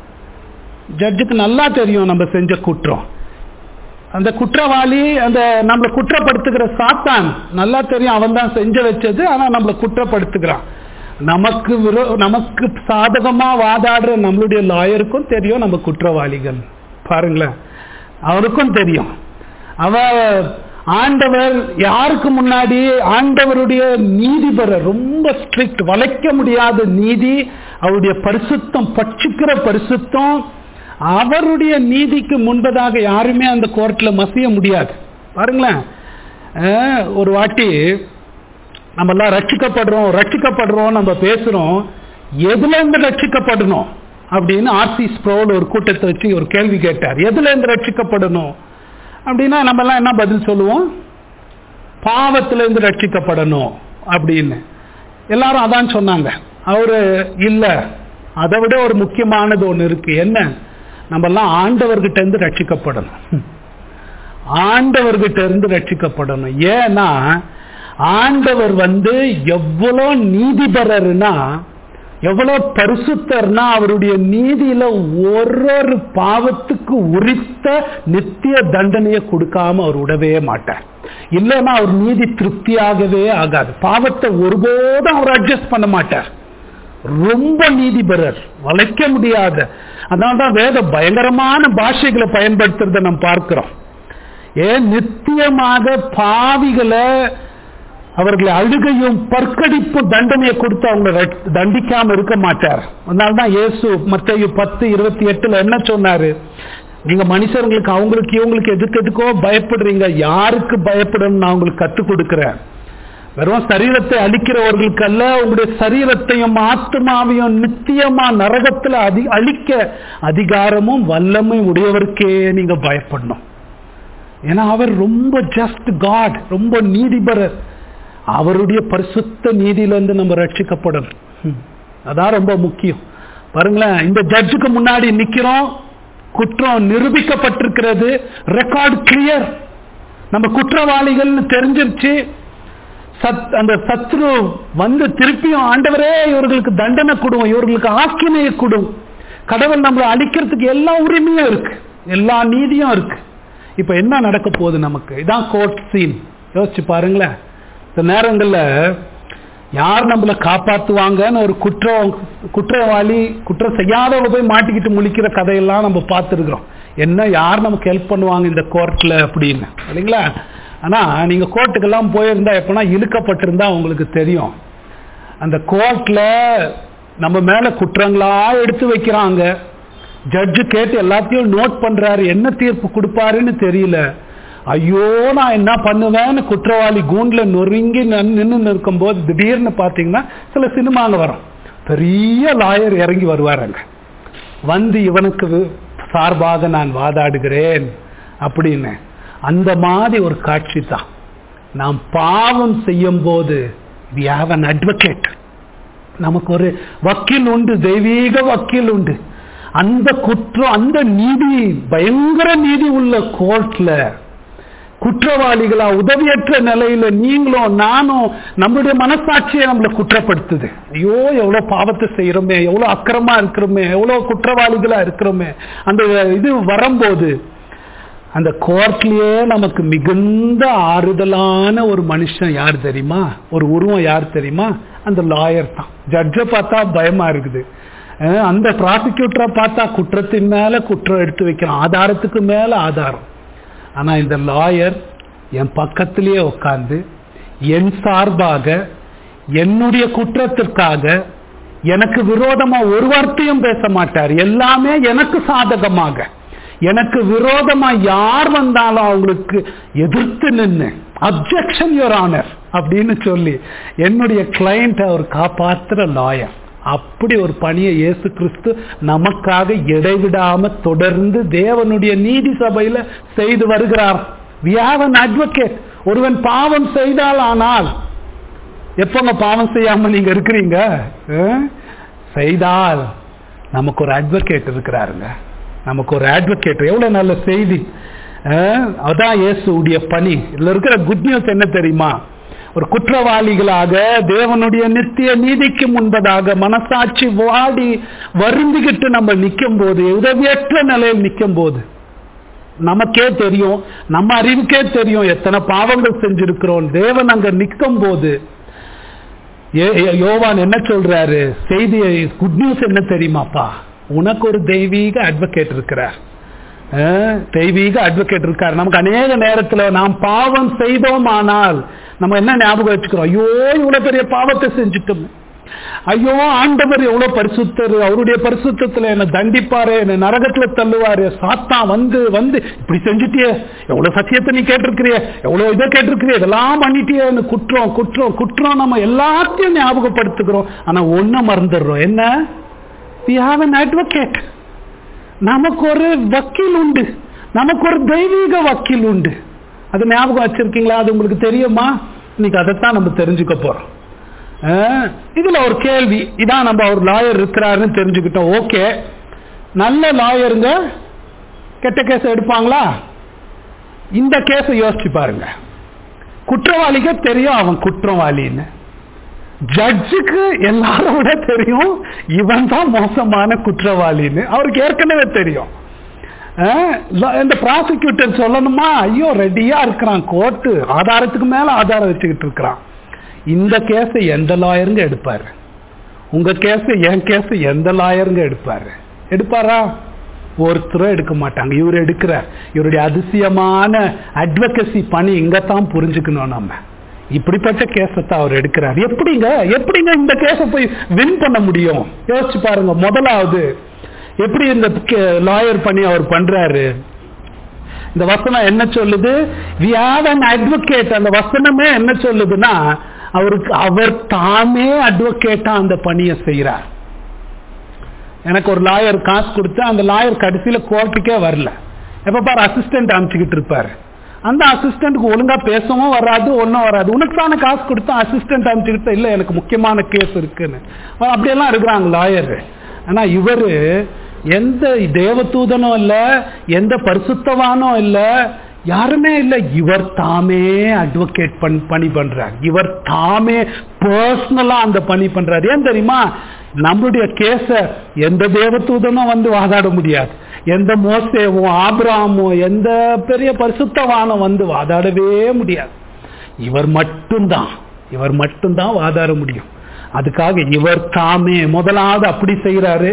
Speaker 1: ஜட்ஜுக்கு நல்லா தெரியும் நம்ம செஞ்ச குற்றம் அந்த குற்றவாளி அந்த நம்மளை குற்றப்படுத்துகிற சாத்தான் நல்லா தெரியும் அவன் தான் செஞ்சு வச்சது ஆனா நம்மளை குற்றப்படுத்துகிறான் நமக்கு விரோ நமக்கு சாதகமா வாதாடுற நம்மளுடைய லாயருக்கும் தெரியும் நம்ம குற்றவாளிகள் பாருங்களேன் அவருக்கும் தெரியும் அவ ஆண்டவர் யாருக்கு முன்னாடி ஆண்டவருடைய நீதிபர ரொம்ப ஸ்ட்ரிக்ட் வளைக்க முடியாத நீதி அவருடைய பரிசுத்தம் பட்சிக்கிற பரிசுத்தம் அவருடைய நீதிக்கு முன்பதாக யாருமே அந்த கோர்ட்ல மசிய முடியாது பாருங்களேன் அஹ், ஒரு வாட்டி நம்ம எல்லாம் ரட்சிக்கப்படுறோம் ரட்சிக்கப்படுறோம் நம்ம பேசுறோம் எதுல இருந்து ரட்சிக்கப்படணும் அப்படின்னு ஆர்சி ஸ்ப்ரோல் ஒரு கூட்டத்தை வச்சு ஒரு கேள்வி கேட்டார் எதுல இருந்து ரட்சிக்கப்படணும் அப்படின்னா நம்ம எல்லாம் என்ன பதில் சொல்லுவோம் பாவத்திலிருந்து ரட்சிக்கப்படணும் அப்படின்னு எல்லாரும் அதான் சொன்னாங்க அவரு இல்ல அதை விட ஒரு முக்கியமானது ஒண்ணு இருக்கு என்ன நம்ம எல்லாம் ஆண்டவர்கிட்ட இருந்து ரட்சிக்கப்படணும் ஆண்டவர்கிட்ட இருந்து ரட்சிக்கப்படணும் ஏன்னா ஆண்டவர் வந்து எவ்வளோ நீதிபரர்னா எவ்வளவு பரிசுத்தர்னா அவருடைய நீதியில ஒரு ஒரு பாவத்துக்கு உரித்த நித்திய தண்டனையை கொடுக்காம அவர் விடவே மாட்டார் இல்லைன்னா அவர் நீதி திருப்தியாகவே ஆகாது பாவத்தை ஒருபோதும் அவர் அட்ஜஸ்ட் பண்ண மாட்டார் ரொம்ப நீதிபரர் வளைக்க முடியாத அதனால்தான் வேத பயங்கரமான பாஷைகளை பயன்படுத்துறத நம்ம பார்க்கிறோம் ஏன் நித்தியமாக பாவிகளை அவர்களை அழுகையும் பற்கடிப்பு தண்டனையை கொடுத்து அவங்க தண்டிக்காம இருக்க மாட்டார் அதனால்தான் இயேசு மத்திய பத்து இருபத்தி எட்டுல என்ன சொன்னாரு நீங்க மனுஷர்களுக்கு அவங்களுக்கு இவங்களுக்கு எதுக்கு எதுக்கோ பயப்படுறீங்க யாருக்கு பயப்படணும் நான் உங்களுக்கு கத்துக் கொடுக்கிறேன் வெறும் சரீரத்தை அழிக்கிறவர்களுக்கு அல்ல உங்களுடைய சரீரத்தையும் ஆத்மாவையும் நித்தியமா நரகத்துல அதி அழிக்க அதிகாரமும் வல்லமையும் உடையவருக்கே நீங்க பயப்படணும் ஏன்னா அவர் ரொம்ப ஜஸ்ட் காட் ரொம்ப நீதிபரர் அவருடைய பரிசுத்த நீதியிலிருந்து நம்ம ரட்சிக்கப்படணும் அதான் ரொம்ப முக்கியம் பாருங்களேன் இந்த ஜட்ஜுக்கு முன்னாடி நிக்கிறோம் குற்றம் நிரூபிக்கப்பட்டிருக்கிறது ரெக்கார்டு கிளியர் நம்ம குற்றவாளிகள்னு தெரிஞ்சிருச்சு சத் அந்த சத்ரு வந்து திருப்பியும் ஆண்டவரே இவர்களுக்கு தண்டனை கொடுவோம் இவர்களுக்கு ஆக்கினையை கொடும் கடவுள் நம்மளை அழிக்கிறதுக்கு எல்லா உரிமையும் இருக்கு எல்லா நீதியும் இருக்கு இப்ப என்ன நடக்க போகுது நமக்கு இதான் கோர்ட் சீன் யோசிச்சு பாருங்களேன் இந்த நேரங்கள்ல யார் நம்மளை காப்பாத்துவாங்கன்னு ஒரு குற்றம் குற்றவாளி குற்றம் செய்யாதவங்க போய் மாட்டிக்கிட்டு முழிக்கிற கதையெல்லாம் நம்ம பார்த்துருக்குறோம் என்ன யார் நமக்கு ஹெல்ப் பண்ணுவாங்க இந்த கோர்ட்ல அப்படின்னு இல்லைங்களா ஆனா நீங்க கோர்ட்டுக்கெல்லாம் போயிருந்தா எப்பனா இழுக்கப்பட்டிருந்தா உங்களுக்கு தெரியும் அந்த கோர்ட்ல நம்ம மேல குற்றங்களா எடுத்து வைக்கிறாங்க ஜட்ஜு கேட்டு எல்லாத்தையும் நோட் பண்றாரு என்ன தீர்ப்பு கொடுப்பாருன்னு தெரியல ஐயோ நான் என்ன பண்ணுவேன்னு குற்றவாளி கூண்டுல நொறுங்கி நின்று இருக்கும்போது திடீர்னு பாத்தீங்கன்னா சில சினிமாங்க வரும் பெரிய லாயர் இறங்கி வருவாருங்க வந்து இவனுக்கு சார்பாக நான் வாதாடுகிறேன் அப்படின்னு அந்த மாதிரி ஒரு காட்சி தான் நாம் பாவம் செய்யும் போது வி ஹாவ் அன் அட்வொகேட் நமக்கு ஒரு வக்கீல் உண்டு தெய்வீக வக்கீல் உண்டு அந்த குற்றம் அந்த நீதி பயங்கர நீதி உள்ள கோர்ட்ல குற்றவாளிகளா உதவியற்ற நிலையில நீங்களும் நானும் நம்முடைய மனசாட்சியை நம்மளை குற்றப்படுத்துது ஐயோ எவ்வளவு பாவத்தை செய்யறோமே எவ்வளவு அக்கிரமா இருக்கிறோமே எவ்வளவு குற்றவாளிகளா இருக்கிறோமே அந்த இது வரும்போது அந்த கோர்ட்லயே நமக்கு மிகுந்த ஆறுதலான ஒரு மனுஷன் யார் தெரியுமா ஒரு உருவம் யார் தெரியுமா அந்த லாயர் தான் ஜட்ஜை பார்த்தா பயமா இருக்குது அந்த ப்ராசிக்யூட்டரை பார்த்தா குற்றத்தின் மேல குற்றம் எடுத்து வைக்கிறான் ஆதாரத்துக்கு மேல ஆதாரம் ஆனா இந்த லாயர் என் பக்கத்திலேயே உட்கார்ந்து என் சார்பாக என்னுடைய குற்றத்திற்காக எனக்கு விரோதமா ஒரு வார்த்தையும் பேச மாட்டார் எல்லாமே எனக்கு சாதகமாக எனக்கு விரோதமா யார் வந்தாலும் அவங்களுக்கு எதிர்த்து நின்று அப்செக்ஷன் யுவர் ஆனர் அப்படின்னு சொல்லி என்னுடைய கிளைண்ட் அவர் காப்பாத்துற லாயர் அப்படி ஒரு பணியை இயேசு கிறிஸ்து நமக்காக இடைவிடாம தொடர்ந்து தேவனுடைய நீதி சபையில செய்து வருகிறார் வி ஹாவ் அன் அட்வொகேட் ஒருவன் பாவம் செய்தால் ஆனால் எப்பங்க பாவம் செய்யாம நீங்க இருக்கிறீங்க செய்தால் நமக்கு ஒரு அட்வொகேட் இருக்கிறாருங்க நமக்கு ஒரு அட்வொகேட் எவ்வளவு நல்ல செய்தி அதான் இயேசுடைய பணி இதுல இருக்கிற குட் நியூஸ் என்ன தெரியுமா ஒரு குற்றவாளிகளாக தேவனுடைய நித்திய நீதிக்கு முன்பதாக மனசாட்சி வாடி வருந்திக்கிட்டு நம்ம நிற்கும் போது உதவியற்ற நிலையில் நிற்கும் போது நமக்கே தெரியும் நம்ம அறிவுக்கே தெரியும் எத்தனை பாவங்கள் செஞ்சிருக்கிறோம் தேவன் அங்க நிற்கும் போது யோவான் என்ன சொல்றாரு செய்தி குட் நியூஸ் என்ன தெரியுமாப்பா உனக்கு ஒரு தெய்வீக அட்வொகேட் இருக்கிறார் தெய்வீக அட்வொகேட் இருக்கார் நமக்கு அநேக நேரத்துல நாம் பாவம் செய்தோம் ஆனால் நம்ம என்ன ஞாபகம் வச்சுக்கிறோம் ஐயோ இவ்வளவு பெரிய பாவத்தை செஞ்சுட்டோம் ஐயோ ஆண்டவர் எவ்வளவு பரிசுத்தர் அவருடைய பரிசுத்தத்துல என்ன தண்டிப்பாரு என்ன நரகத்துல தள்ளுவாரு சாத்தா வந்து வந்து இப்படி செஞ்சுட்டியே எவ்வளவு சத்தியத்தை நீ கேட்டிருக்கிறிய எவ்வளவு இதை கேட்டிருக்கிறிய இதெல்லாம் பண்ணிட்டியே குற்றம் குற்றம் குற்றம் நம்ம எல்லாத்தையும் ஞாபகப்படுத்துகிறோம் ஆனா ஒன்ன மறந்துடுறோம் என்ன we have an advocate நமக்கு ஒரு வக்கீல் உண்டு நமக்கு ஒரு தெய்வீக வக்கீல் உண்டு அது ஞாபகம் வச்சிருக்கீங்களா அது உங்களுக்கு தெரியுமா இன்னைக்கு அதைத்தான் நம்ம தெரிஞ்சுக்க போறோம் அஹ், இதுல ஒரு கேள்வி இதான் நம்ம ஒரு லாயர் இருக்கிறாருன்னு தெரிஞ்சுக்கிட்டோம் ஓகே நல்ல லாயருங்க கெட்ட கேஸ் எடுப்பாங்களா இந்த கேஸை யோசிச்சு பாருங்க குற்றவாளிக்கு தெரியும் அவன் குற்றவாளின்னு ஜட்ஜுக்கு எல்லாரும் விட தெரியும் இவன் தான் மோசமான குற்றவாளின்னு அவருக்கு ஏற்கனவே தெரியும் அஹ், ல- இந்த ப்ராசிக்யூட்டர் சொல்லணுமா ஐயோ ரெடியா இருக்கிறான் கோர்ட்டு ஆதாரத்துக்கு மேல ஆதாரம் வச்சுக்கிட்டு இருக்கிறான் இந்த கேஸை எந்த லாயருங்க எடுப்பாரு உங்க கேஸ் என் கேஸ் எந்த லாயருங்க எடுப்பாரு எடுப்பாரா ஒருத்தரும் எடுக்க மாட்டாங்க இவர் எடுக்கிறார் இவருடைய அதிசயமான அட்வொகசி பணி இங்கத்தான் புரிஞ்சுக்கணும் நம்ம இப்படிப்பட்ட கேஸை தான் அவர் எடுக்கிறார் எப்படிங்க எப்படிங்க இந்த கேஸை போய் வின் பண்ண முடியும் யோசிச்சு பாருங்க முதலாவது எப்படி இந்த லாயர் பண்ணி அவர் பண்றாரு இந்த வசனம் என்ன சொல்லுது வி ஹாவ் an advocate அந்த வசனமே என்ன சொல்லுதுன்னா அவருக்கு அவர் தாமே அட்வொகேட்டா அந்த பணியை செய்யறார் எனக்கு ஒரு லாயர் காசு கொடுத்து அந்த லாயர் கடைசியில கோர்ட்டுக்கே வரல எப்ப பாரு அசிஸ்டன்ட் அனுப்பிச்சுக்கிட்டு இருப்பாரு அந்த அசிஸ்டன்ட்க்கு ஒழுங்கா பேசவும் வராது ஒன்றும் வராது உனக்கு தானே காசு கொடுத்தா அசிஸ்டன்ட் அனுப்பிச்சுக்கிட்டு இல்ல எனக்கு முக்கியமான கேஸ் இருக்குன்னு அவன் அப்படியெல்லாம் இருக்கிறாங்க லாயர் ஆனா இவரு எந்த தேவதூதனும் இல்ல எந்த பரிசுத்தவானும் இல்ல யாருமே இல்ல இவர் தாமே அட்வொகேட் பண் பணி பண்றார் இவர் தாமே பர்சனலா அந்த பணி பண்றார் ஏன் தெரியுமா நம்மளுடைய கேஸ எந்த தேவதூதனும் வந்து வாதாட முடியாது எந்த மோசேவும் ஆபிராமோ எந்த பெரிய பரிசுத்தவானும் வந்து வாதாடவே முடியாது இவர் மட்டும்தான் இவர் மட்டும்தான் வாதாட முடியும் அதுக்காக இவர் தாமே முதலாவது அப்படி செய்யறாரு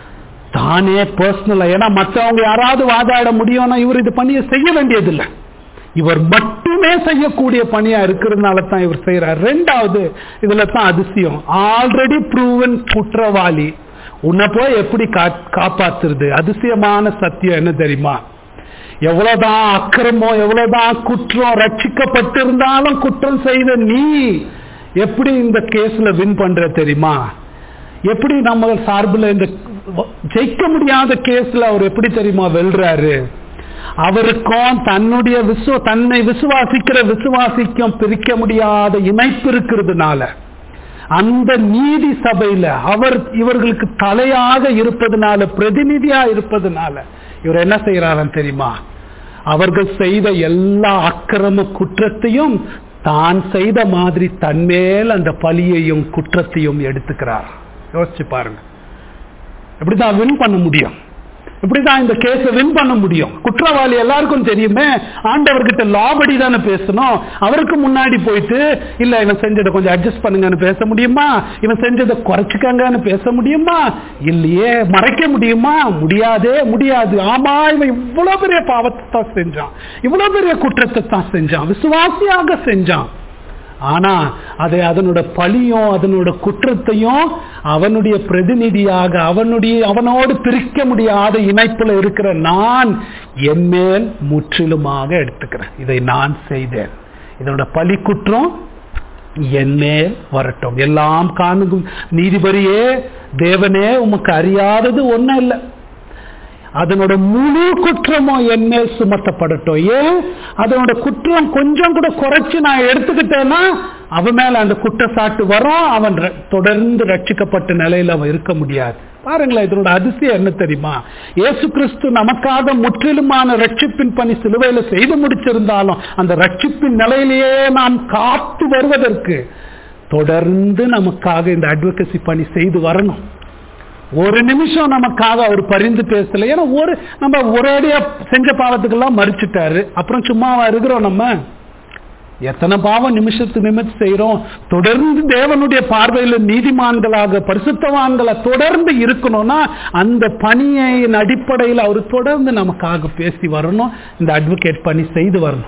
Speaker 1: தானே பர்சனலா ஏன்னா மற்றவங்க யாராவது வாதாட முடியும்னா இவர் இது பணியை செய்ய வேண்டியதில்லை இவர் மட்டுமே செய்யக்கூடிய பணியா இருக்கிறதுனால தான் இவர் செய்யறார் ரெண்டாவது இதுல தான் அதிசயம் ஆல்ரெடி ப்ரூவன் குற்றவாளி உன்னை போய் எப்படி கா- காப்பாத்துறது அதிசயமான சத்தியம் என்ன தெரியுமா எவ்வளவுதான் அக்கிரமம் எவ்வளவுதான் குற்றம் ரட்சிக்கப்பட்டிருந்தாலும் குற்றம் செய்த நீ எப்படி இந்த கேஸ்ல வின் பண்ற தெரியுமா எப்படி நம்ம சார்பில் இந்த ஜெயிக்க முடியாத கேஸ்ல அவர் எப்படி தெரியுமா வெல்றாரு அவருக்கும் தன்னுடைய விசுவ தன்னை விசுவாசிக்கிற விசுவாசிக்கும் பிரிக்க முடியாத இணைப்பு இருக்கிறதுனால அந்த நீதி சபையில அவர் இவர்களுக்கு தலையாக இருப்பதனால பிரதிநிதியா இருப்பதனால இவர் என்ன செய்யறாருன்னு தெரியுமா அவர்கள் செய்த எல்லா அக்கிரம குற்றத்தையும் தான் செய்த மாதிரி தன்மேல் அந்த பலியையும் குற்றத்தையும் எடுத்துக்கிறார் யோசிச்சு பாருங்க இப்படிதான் வின் பண்ண முடியும் இப்படிதான் இந்த கேஸை வின் பண்ண முடியும் குற்றவாளி எல்லாருக்கும் தெரியுமே ஆண்டவர்கிட்ட லாபடி தானே பேசணும் அவருக்கு முன்னாடி போயிட்டு இல்ல இவன் செஞ்சதை கொஞ்சம் அட்ஜஸ்ட் பண்ணுங்கன்னு பேச முடியுமா இவன் செஞ்சதை குறைச்சிக்கங்கன்னு பேச முடியுமா இல்லையே மறைக்க முடியுமா முடியாதே முடியாது ஆமா இவன் இவ்வளவு பெரிய பாவத்தை தான் செஞ்சான் இவ்வளவு பெரிய குற்றத்தை தான் செஞ்சான் விசுவாசியாக செஞ்சான் ஆனா அதை அதனோட பழியும் அதனோட குற்றத்தையும் அவனுடைய பிரதிநிதியாக அவனுடைய அவனோடு பிரிக்க முடியாத இணைப்புல இருக்கிற நான் என் மேல் முற்றிலுமாக எடுத்துக்கிறேன் இதை நான் செய்தேன் இதனோட பழி குற்றம் என் மேல் வரட்டும் எல்லாம் காணுகும் நீதிபதியே தேவனே உமக்கு அறியாதது ஒண்ணும் இல்லை அதனோட முழு குற்றமும் என் மேல் சுமத்தப்படட்டும் ஏன் அதனோட குற்றம் கொஞ்சம் கூட குறைச்சு நான் எடுத்துக்கிட்டேன்னா அவன் மேல அந்த குற்றச்சாட்டு வரும் அவன் ர- தொடர்ந்து ரட்சிக்கப்பட்ட நிலையில அவன் இருக்க முடியாது பாருங்களேன் இதனோட அதிசயம் என்ன தெரியுமா இயேசு கிறிஸ்து நமக்காக முற்றிலுமான ரட்சிப்பின் பணி சிலுவையில செய்து முடிச்சிருந்தாலும் அந்த ரட்சிப்பின் நிலையிலேயே நாம் காத்து வருவதற்கு தொடர்ந்து நமக்காக இந்த அட்வொகசி பணி செய்து வரணும் ஒரு நிமிஷம் நமக்காக அவர் பரிந்து பேசல ஏன்னா ஒரு நம்ம ஒரேடியா செஞ்ச பாவத்துக்கெல்லாம் மறிச்சிட்டாரு அப்புறம் சும்மாவா இருக்கிறோம் நம்ம எத்தனை பாவம் நிமிஷத்து நிமிஷம் செய்யறோம் தொடர்ந்து தேவனுடைய பார்வையில் நீதிமான்களாக பரிசுத்தவான்களை தொடர்ந்து இருக்கணும்னா அந்த பணியின் அடிப்படையில் அவர் தொடர்ந்து நமக்காக பேசி வரணும் இந்த அட்வொகேட் பணி செய்து வரணும்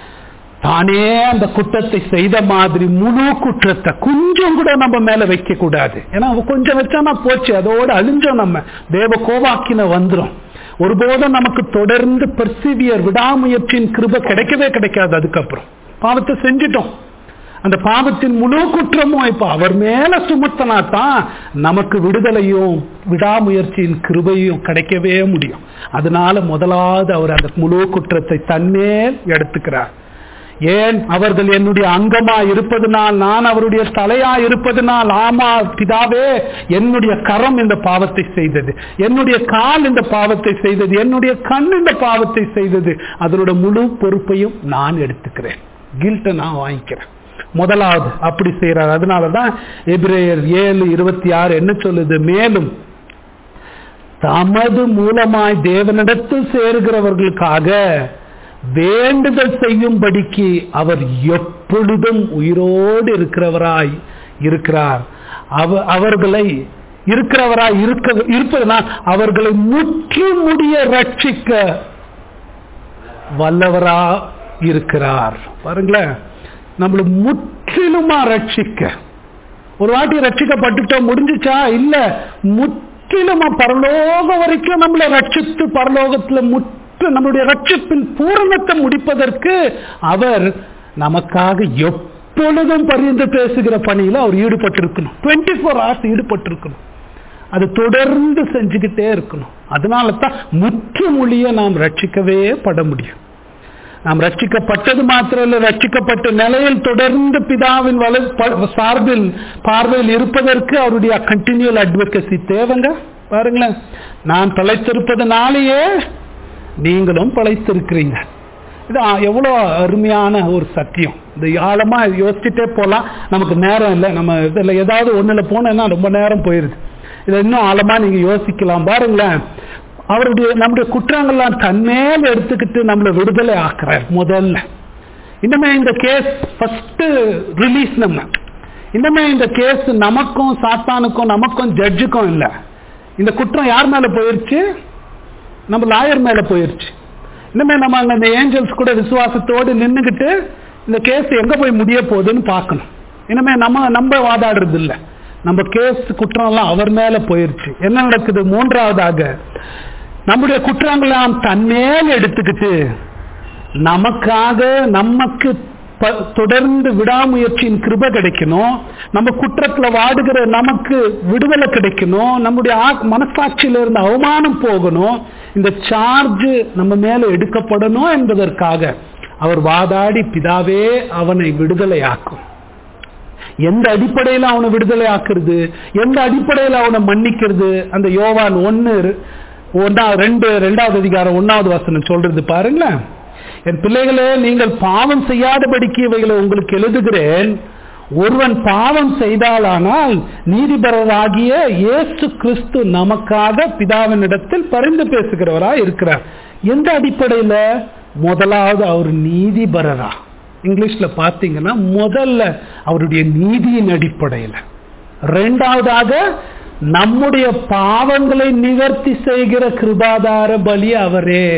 Speaker 1: தானே அந்த குற்றத்தை செய்த மாதிரி முழு குற்றத்தை கொஞ்சம் கூட நம்ம மேல வைக்க கூடாது ஏன்னா அவ கொஞ்சம் வச்சானா போச்சு அதோட அழிஞ்சோம் நம்ம தேவ கோவாக்கின வந்துரும் ஒருபோதும் நமக்கு தொடர்ந்து பெர்சிவியர் விடாமுயற்சியின் கிருப கிடைக்கவே கிடைக்காது அதுக்கப்புறம் பாவத்தை செஞ்சிட்டோம் அந்த பாவத்தின் முழு குற்றமும் இப்ப அவர் மேல சுமத்தினா தான் நமக்கு விடுதலையும் விடாமுயற்சியின் கிருபையும் கிடைக்கவே முடியும் அதனால முதலாவது அவர் அந்த முழு குற்றத்தை தன்மேல் எடுத்துக்கிறார் ஏன் அவர்கள் என்னுடைய அங்கமா இருப்பதனால் நான் அவருடைய தலையா இருப்பதனால் ஆமா பிதாவே என்னுடைய கரம் இந்த பாவத்தை செய்தது என்னுடைய கால் இந்த பாவத்தை செய்தது என்னுடைய கண் இந்த பாவத்தை செய்தது அதனோட முழு பொறுப்பையும் நான் எடுத்துக்கிறேன் கில்ட்டை நான் வாங்கிக்கிறேன் முதலாவது அப்படி செய்யறார் அதனாலதான் எபிரேயர் ஏழு இருபத்தி ஆறு என்ன சொல்லுது மேலும் தமது மூலமாய் தேவனிடத்தில் சேருகிறவர்களுக்காக வேண்டுதல் செய்யும்படிக்கு அவர் எப்பொழுதும் உயிரோடு இருக்கிறவராய் இருக்கிறார் அவ அவர்களை இருக்கிறவராய் இருக்க இருப்பதனால் அவர்களை முற்று முடிய ரட்சிக்க வல்லவரா இருக்கிறார் பாருங்களேன் நம்மளை முற்றிலுமா ரட்சிக்க ஒரு வாட்டி ரட்சிக்கப்பட்டுட்டோம் முடிஞ்சுச்சா இல்ல முற்றிலுமா பரலோகம் வரைக்கும் நம்மளை ரட்சித்து பரலோகத்துல முற்று நம்மளுடைய ரட்சிப்பின் பூரணத்தை முடிப்பதற்கு அவர் நமக்காக எப்பொழுதும் பரிந்து பேசுகிற பணியில அவர் ஈடுபட்டிருக்கணும் டுவெண்ட்டி ஃபோர் ஹவர்ஸ் ஈடுபட்டிருக்கணும் அது தொடர்ந்து செஞ்சுக்கிட்டே இருக்கணும் அதனால தான் முற்றுமொழிய நாம் ரட்சிக்கவே பட முடியும் நாம் ரட்சிக்கப்பட்டது மாத்திரம் இல்ல ரட்சிக்கப்பட்ட நிலையில் தொடர்ந்து பிதாவின் வலு சார்பில் பார்வையில் இருப்பதற்கு அவருடைய கண்டினியூல் அட்வொகசி தேவைங்க பாருங்களேன் நான் பழைத்திருப்பதனாலேயே நீங்களும் பழைத்திருக்கிறீங்க இது எவ்வளோ அருமையான ஒரு சத்தியம் இந்த ஆழமா யோசிச்சுட்டே போகலாம் நமக்கு நேரம் இல்லை நம்ம இதில் ஏதாவது ஒன்றில் போனோம்னா ரொம்ப நேரம் போயிருது இதை இன்னும் ஆழமா நீங்க யோசிக்கலாம் பாருங்களேன் அவருடைய நம்முடைய குற்றங்கள்லாம் தன்மேல் எடுத்துக்கிட்டு நம்மளை விடுதலை ஆக்குறார் முதல்ல இன்னுமே இந்த கேஸ் ஃபர்ஸ்ட் ரிலீஸ் நம்ம இன்னுமே இந்த கேஸ் நமக்கும் சாத்தானுக்கும் நமக்கும் ஜட்ஜுக்கும் இல்லை இந்த குற்றம் யார் மேல போயிருச்சு நம்ம லாயர் மேல போயிருச்சு இன்னுமே நம்ம அங்க அந்த ஏஞ்சல்ஸ் கூட விசுவாசத்தோடு நின்றுக்கிட்டு இந்த கேஸ் எங்க போய் முடிய போகுதுன்னு பார்க்கணும் இனிமே நம்ம நம்ம வாதாடுறது இல்லை நம்ம கேஸ் குற்றம் எல்லாம் அவர் மேல போயிருச்சு என்ன நடக்குது மூன்றாவதாக நம்முடைய குற்றங்களாம் தன்மேல் எடுத்துக்கிட்டு நமக்காக நமக்கு தொடர்ந்து விடாமுயற்சியின் கிருப கிடைக்கணும் நம்ம குற்றத்துல வாடுகிற நமக்கு விடுதலை கிடைக்கணும் நம்முடைய மனசாட்சியில இருந்து அவமானம் போகணும் இந்த சார்ஜ் நம்ம மேல எடுக்கப்படணும் என்பதற்காக அவர் வாதாடி பிதாவே அவனை விடுதலை ஆக்கும் எந்த அடிப்படையில் அவனை விடுதலை ஆக்குறது எந்த அடிப்படையில் அவனை மன்னிக்கிறது அந்த யோவான் ஒன்னு ஒன்னா ரெண்டு ரெண்டாவது அதிகாரம் ஒன்னாவது வசனம் சொல்றது பாருங்களேன் என் பிள்ளைகளே நீங்கள் பாவம் செய்யாதபடிக்கு இவைகளை உங்களுக்கு எழுதுகிறேன் ஒருவன் பாவம் செய்தாலானால் நீதிபரராகிய இயேசு கிறிஸ்து நமக்காக பிதாவினிடத்தில் பரிந்து பேசுகிறவரா இருக்கிறார் எந்த அடிப்படையில முதலாவது அவர் நீதிபரரா இங்கிலீஷ்ல பாத்தீங்கன்னா முதல்ல அவருடைய நீதியின் அடிப்படையில் ரெண்டாவதாக நம்முடைய பாவங்களை நிவர்த்தி செய்கிற கிருபாதார பலி அவரே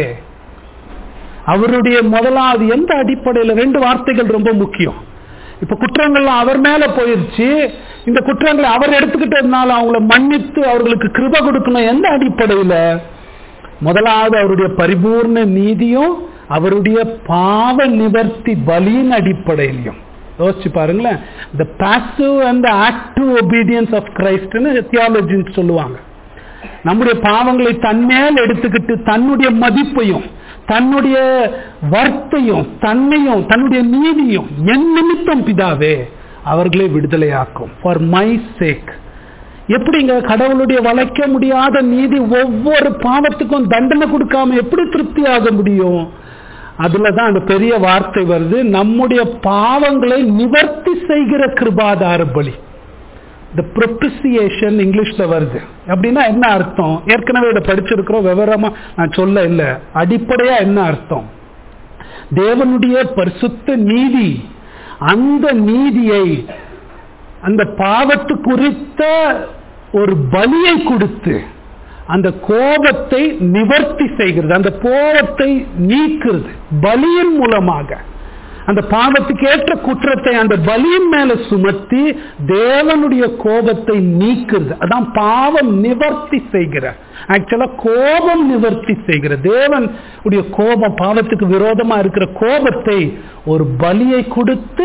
Speaker 1: அவருடைய முதலாவது எந்த அடிப்படையில் ரெண்டு வார்த்தைகள் ரொம்ப முக்கியம் இப்ப குற்றங்கள்லாம் அவர் மேல போயிருச்சு இந்த குற்றங்களை அவர் எடுத்துக்கிட்டதுனால அவங்கள மன்னித்து அவர்களுக்கு கிருப கொடுக்கணும் எந்த அடிப்படையில முதலாவது அவருடைய பரிபூர்ண நீதியும் அவருடைய பாவ நிவர்த்தி பலியின் அடிப்படையிலையும் யோசிச்சு பாருங்களேன் the passive and active obedience of கிரைஸ்ட்னு தியாலஜின்னு சொல்லுவாங்க நம்முடைய பாவங்களை தன்மேல் எடுத்துக்கிட்டு தன்னுடைய மதிப்பையும் தன்னுடைய வர்த்தையும் தன்னையும் தன்னுடைய நீதியும் என் நிமித்தம் பிதாவே அவர்களை விடுதலையாக்கும் ஃபார் மை சேக் எப்படிங்க கடவுளுடைய வளைக்க முடியாத நீதி ஒவ்வொரு பாவத்துக்கும் தண்டனை கொடுக்காம எப்படி திருப்தி ஆக முடியும் அதுலதான் அந்த பெரிய வார்த்தை வருது நம்முடைய பாவங்களை நிவர்த்தி செய்கிற கிருபாதார பலி இந்த ப்ரொபிசியேஷன் இங்கிலீஷ்ல வருது அப்படின்னா என்ன அர்த்தம் ஏற்கனவே இதை படிச்சிருக்கிறோம் விவரமா நான் சொல்ல இல்லை அடிப்படையா என்ன அர்த்தம் தேவனுடைய பரிசுத்த நீதி அந்த நீதியை அந்த பாவத்து குறித்த ஒரு பலியை கொடுத்து அந்த கோபத்தை நிவர்த்தி செய்கிறது அந்த கோபத்தை நீக்குறது பலியின் மூலமாக அந்த பாவத்துக்கு ஏற்ற குற்றத்தை அந்த பலியின் மேல சுமத்தி தேவனுடைய கோபத்தை நீக்குறது அதான் பாவம் நிவர்த்தி செய்கிற ஆக்சுவலா கோபம் நிவர்த்தி செய்கிற தேவன் உடைய கோபம் பாவத்துக்கு விரோதமா இருக்கிற கோபத்தை ஒரு பலியை கொடுத்து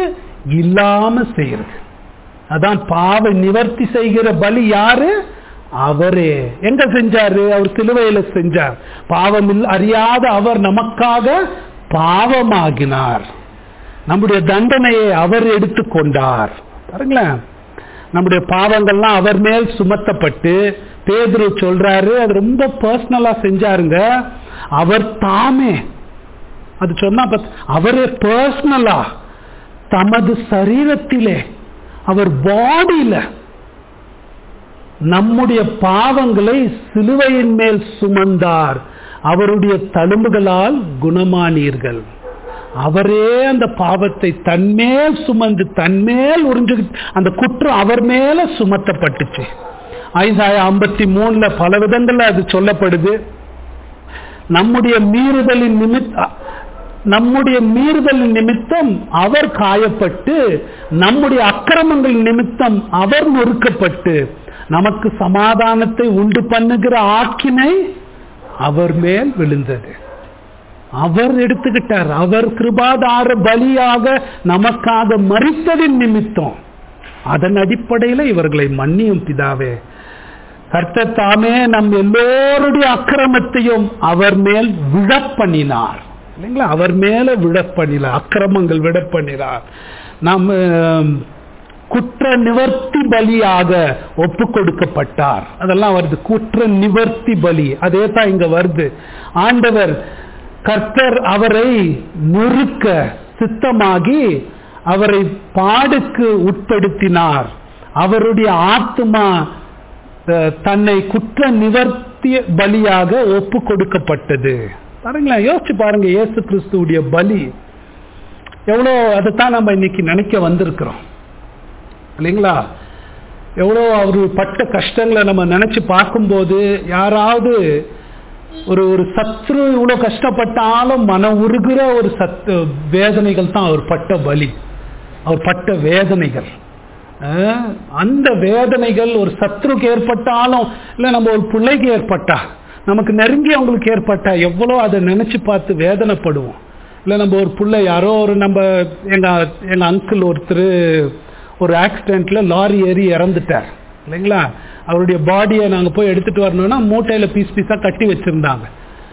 Speaker 1: இல்லாம செய்யறது அதான் பாவ நிவர்த்தி செய்கிற பலி யாரு அவரே எங்க செஞ்சாரு அவர் சிலுவையில செஞ்சார் பாவம் அறியாத அவர் நமக்காக பாவமாகினார் நம்முடைய தண்டனையை அவர் எடுத்துக்கொண்டார் பாருங்களேன் நம்முடைய பாவங்கள்லாம் அவர் மேல் சுமத்தப்பட்டு பேதுரு சொல்றாரு அது ரொம்ப பர்சனலா செஞ்சாருங்க அவர் தாமே அது சொன்னா அவரே பர்சனலா தமது சரீரத்திலே அவர் பாடியில நம்முடைய பாவங்களை சிலுவையின் மேல் சுமந்தார் அவருடைய தழும்புகளால் குணமானீர்கள் அவரே அந்த பாவத்தை தன்மேல் சுமந்து தன்மேல் உறிஞ்சு அந்த குற்றம் அவர் மேல சுமத்தப்பட்டுச்சு ஐந்தாய ஐம்பத்தி மூணுல பல விதங்கள்ல அது சொல்லப்படுது நம்முடைய மீறுதலின் நிமித்த நம்முடைய மீறுதலின் நிமித்தம் அவர் காயப்பட்டு நம்முடைய அக்கிரமங்கள் நிமித்தம் அவர் நொறுக்கப்பட்டு நமக்கு சமாதானத்தை உண்டு பண்ணுகிற ஆக்கினை அவர் மேல் விழுந்தது அவர் எடுத்துக்கிட்டார் அவர் கிருபாதார பலியாக நமக்காக மறித்ததின் நிமித்தம் அதன் அடிப்படையில் இவர்களை மன்னியும் பிதாவே கர்த்தர் தாமே நம் எல்லோருடைய அக்கிரமத்தையும் அவர் மேல் விழப்பண்ணினார் இல்லைங்களா அவர் மேல விழப்பண்ணினார் அக்கிரமங்கள் விடப்பண்ணினார் நம்ம குற்ற நிவர்த்தி பலியாக ஒப்பு கொடுக்கப்பட்டார் அதெல்லாம் வருது குற்ற நிவர்த்தி பலி அதே தான் இங்க வருது ஆண்டவர் கர்த்தர் அவரை நொறுக்க சித்தமாகி அவரை பாடுக்கு உட்படுத்தினார் அவருடைய ஆத்மா தன்னை குற்ற நிவர்த்தி பலியாக ஒப்பு கொடுக்கப்பட்டது பாருங்களேன் யோசிச்சு பாருங்க இயேசு கிறிஸ்துடைய பலி எவ்வளோ அதைத்தான் நம்ம இன்னைக்கு நினைக்க வந்திருக்கிறோம் இல்லைங்களா எவ்வளோ அவர் பட்ட கஷ்டங்களை நம்ம நினைச்சு பார்க்கும்போது யாராவது ஒரு ஒரு சத்ரு இவ்வளோ கஷ்டப்பட்டாலும் மன உருகிற ஒரு சத்து வேதனைகள் தான் அவர் பட்ட பலி அவர் பட்ட வேதனைகள் அந்த வேதனைகள் ஒரு சத்ருக்கு ஏற்பட்டாலும் இல்லை நம்ம ஒரு பிள்ளைக்கு ஏற்பட்டா நமக்கு நெருங்கி அவங்களுக்கு ஏற்பட்டா எவ்வளோ அதை நினைச்சு பார்த்து வேதனைப்படுவோம் இல்லை நம்ம ஒரு பிள்ளை யாரோ ஒரு நம்ம எங்க எங்க அங்கிள் ஒருத்தர் ஒரு ஆக்சிடென்ட்ல லாரி ஏறி இறந்துட்டார் இல்லைங்களா அவருடைய பாடியை நாங்கள் போய் எடுத்துட்டு வரணும்னா மூட்டையில் பீஸ் பீஸாக கட்டி வச்சிருந்தாங்க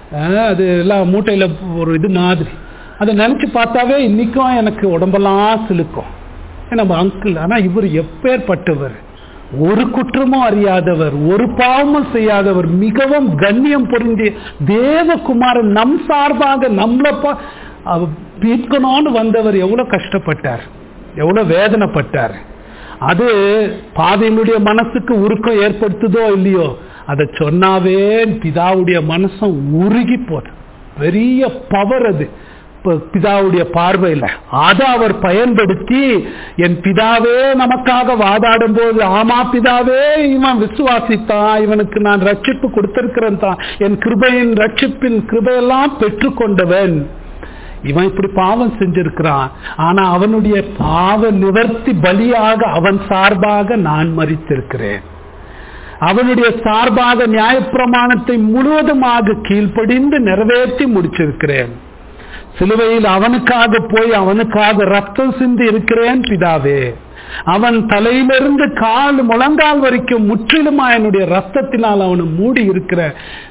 Speaker 1: அது எல்லாம் மூட்டையில் ஒரு இது மாதிரி அதை நினச்சி பார்த்தாவே இன்னைக்கும் எனக்கு உடம்பெல்லாம் சிலுக்கும் நம்ம அங்கிள் ஆனால் இவர் எப்பேற்பட்டவர் ஒரு குற்றமும் அறியாதவர் ஒரு பாவமும் செய்யாதவர் மிகவும் கண்ணியம் பொருந்திய தேவகுமாரன் நம் சார்பாக நம்மளப்பா மீட்கணும்னு வந்தவர் எவ்வளவு கஷ்டப்பட்டார் எவ்வளவு வேதனைப்பட்டார் அது பாதையினுடைய மனசுக்கு உருக்கம் ஏற்படுத்துதோ இல்லையோ அதை சொன்னாவே பிதாவுடைய மனசும் உருகி போது பெரிய பவர் அது பிதாவுடைய பார்வையில் அதை அவர் பயன்படுத்தி என் பிதாவே நமக்காக வாதாடும் போது ஆமா பிதாவே இவன் விசுவாசித்தான் இவனுக்கு நான் ரட்சிப்பு கொடுத்திருக்கிறேன் தான் என் கிருபையின் ரட்சிப்பின் கிருபையெல்லாம் பெற்றுக்கொண்டவன் இவன் இப்படி பாவம் செஞ்சிருக்கிறான் ஆனா அவனுடைய பாவ நிவர்த்தி பலியாக அவன் சார்பாக நான் மறித்திருக்கிறேன் அவனுடைய சார்பாக நியாயப்பிரமாணத்தை முழுவதுமாக கீழ்ப்படிந்து நிறைவேற்றி முடிச்சிருக்கிறேன் சிலுவையில் அவனுக்காக போய் அவனுக்காக ரத்தம் சிந்தி இருக்கிறேன் பிதாவே அவன் தலையிலிருந்து கால் முழங்கால் வரைக்கும் முற்றிலுமா என்னுடைய ரத்தத்தினால் அவனை மூடி இருக்கிற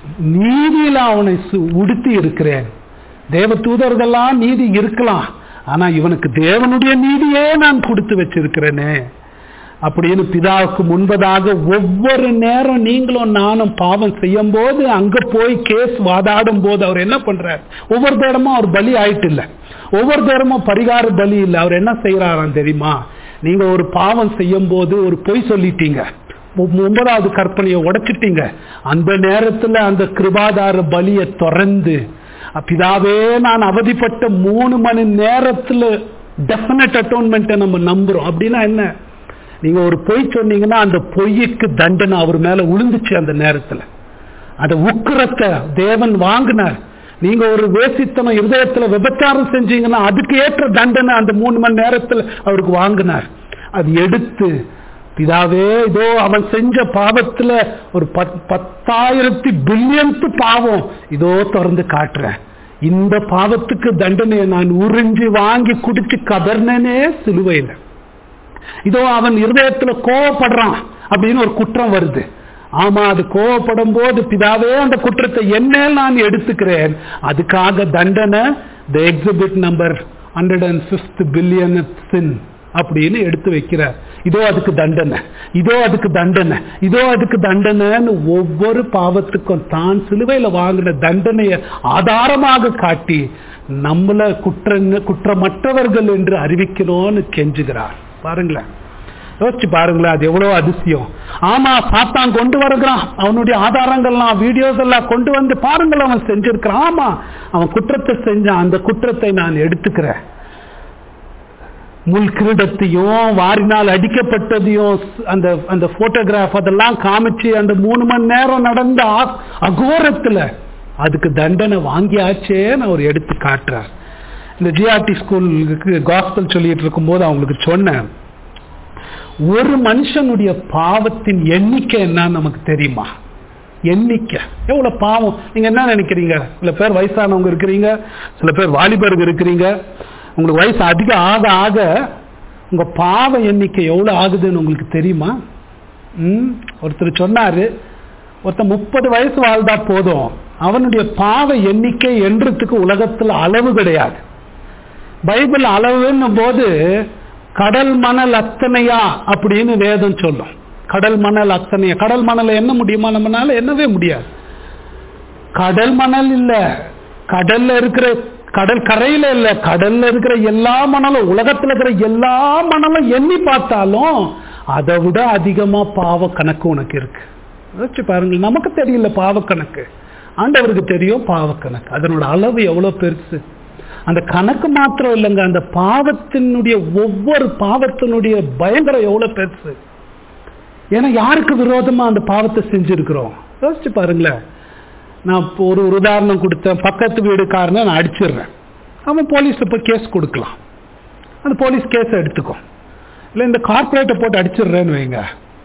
Speaker 1: நீதியில் அவனை உடுத்தி இருக்கிறேன் தேவ தூதர்கள்லாம் நீதி இருக்கலாம் ஆனா இவனுக்கு தேவனுடைய நீதியே நான் கொடுத்து வச்சிருக்கிறேனே அப்படின்னு பிதாவுக்கு முன்பதாக ஒவ்வொரு நேரம் நீங்களும் நானும் பாவம் செய்யும் போது அங்க போய் கேஸ் வாதாடும் போது அவர் என்ன பண்றார் ஒவ்வொரு தேடமும் அவர் பலி ஆயிட்டு இல்ல ஒவ்வொரு தேடமும் பரிகார பலி இல்லை அவர் என்ன செய்யறாராம் தெரியுமா நீங்க ஒரு பாவம் செய்யும் போது ஒரு பொய் சொல்லிட்டீங்க ஒன்பதாவது கற்பனையை உடைச்சிட்டீங்க அந்த நேரத்துல அந்த கிருபாதார பலியை திறந்து பிதாவே நான் அவதிப்பட்ட மூணு மணி நேரத்துல டெபினட் அட்டோன்மெண்ட்டை நம்ம நம்புறோம் அப்படின்னா என்ன நீங்க ஒரு பொய் சொன்னீங்கன்னா அந்த பொய்யுக்கு தண்டனை அவர் மேல விழுந்துச்சு அந்த நேரத்துல அந்த உக்கிரத்தை தேவன் வாங்கினார் நீங்க ஒரு வேசித்தனம் இருதயத்துல விபச்சாரம் செஞ்சீங்கன்னா அதுக்கு ஏற்ற தண்டனை அந்த மூணு மணி நேரத்துல அவருக்கு வாங்கினார் அது எடுத்து பிதாவே இதோ அவன் செஞ்ச பாவத்துல ஒரு பத்தாயிரத்தி பில்லியன்த்து பாவம் இதோ திறந்து காட்டுறேன் இந்த பாவத்துக்கு தண்டனையை நான் உறிஞ்சி வாங்கி குடிச்சு கதர்னே சிலுவையில் இதோ அவன் இருதயத்துல கோவப்படுறான் அப்படின்னு ஒரு குற்றம் வருது ஆமா அது கோவப்படும் போது பிதாவே அந்த குற்றத்தை என்னேல் நான் எடுத்துக்கிறேன் அதுக்காக தண்டனை the exhibit number hundred and fifth billion sin அப்படின்னு எடுத்து வைக்கிறார் இதோ அதுக்கு தண்டனை இதோ அதுக்கு தண்டனை இதோ அதுக்கு தண்டனைன்னு ஒவ்வொரு பாவத்துக்கும் தான் சிலுவையில வாங்கின தண்டனையை ஆதாரமாக காட்டி நம்மள குற்ற குற்றமற்றவர்கள் என்று அறிவிக்கணும்னு கெஞ்சுகிறார் பாருங்களேன் யோசிச்சு பாருங்களேன் அது எவ்வளவு அதிசயம் ஆமா சாத்தான் கொண்டு வருகிறான் அவனுடைய ஆதாரங்கள்லாம் வீடியோஸ் எல்லாம் கொண்டு வந்து பாருங்கள் அவன் செஞ்சிருக்கிறான் ஆமா அவன் குற்றத்தை செஞ்சான் அந்த குற்றத்தை நான் எடுத்துக்கிறேன் முள் கிரீடத்தையும் வாரினால் அடிக்கப்பட்டதையும் அந்த அந்த போட்டோகிராஃப் அதெல்லாம் காமிச்சு அந்த மூணு மணி நேரம் நடந்த அகோரத்துல அதுக்கு தண்டனை வாங்கியாச்சேன்னு அவர் எடுத்து காட்டுறார் இந்த ஜிஆர்டி ஸ்கூலுக்கு காஸ்பல் சொல்லிட்டு இருக்கும்போது அவங்களுக்கு சொன்னேன் ஒரு மனுஷனுடைய பாவத்தின் எண்ணிக்கை என்னன்னு நமக்கு தெரியுமா எண்ணிக்கை எவ்வளவு பாவம் நீங்க என்ன நினைக்கிறீங்க சில பேர் வயசானவங்க இருக்கிறீங்க சில பேர் வாலிபர்கள் இருக்கிறீங்க உங்களுக்கு வயசு அதிகம் ஆக ஆக உங்க பாவ எண்ணிக்கை எவ்வளவு ஆகுதுன்னு உங்களுக்கு தெரியுமா ம் ஒருத்தர் சொன்னாரு ஒருத்தர் முப்பது வயசு வாழ்ந்தா போதும் அவனுடைய பாவ எண்ணிக்கை என்றதுக்கு உலகத்துல அளவு கிடையாது பைபிள் அளவுன்னும் போது கடல் மணல் அத்தனையா அப்படின்னு வேதம் சொல்லும் கடல் மணல் அத்தனையா கடல் மணலை என்ன முடியுமா நம்மனால என்னவே முடியாது கடல் மணல் இல்ல கடல்ல இருக்கிற கடல் கரையில இல்ல கடல்ல இருக்கிற எல்லா மணலும் உலகத்துல இருக்கிற எல்லா மணலும் எண்ணி பார்த்தாலும் அதை விட அதிகமா பாவ கணக்கு உனக்கு இருக்கு யோசிச்சு பாருங்க நமக்கு தெரியல பாவ கணக்கு ஆண்டவருக்கு தெரியும் பாவ கணக்கு அதனோட அளவு எவ்வளவு பெருசு அந்த கணக்கு மாத்திரம் இல்லைங்க அந்த பாவத்தினுடைய ஒவ்வொரு பாவத்தினுடைய பயங்கரம் எவ்வளவு பெருசு ஏன்னா யாருக்கு விரோதமா அந்த பாவத்தை செஞ்சிருக்கிறோம் யோசிச்சு பாருங்களேன் நான் இப்போ ஒரு ஒரு உதாரணம் கொடுத்தேன் பக்கத்து வீடுக்காரனை நான் அடிச்சிடுறேன் அவன் போலீஸ்ல போய் கேஸ் கொடுக்கலாம் அந்த போலீஸ் கேஸ் எடுத்துக்கும் இல்லை இந்த கார்பரேட்டை போட்டு அடிச்சிடுறேன்னு வைங்க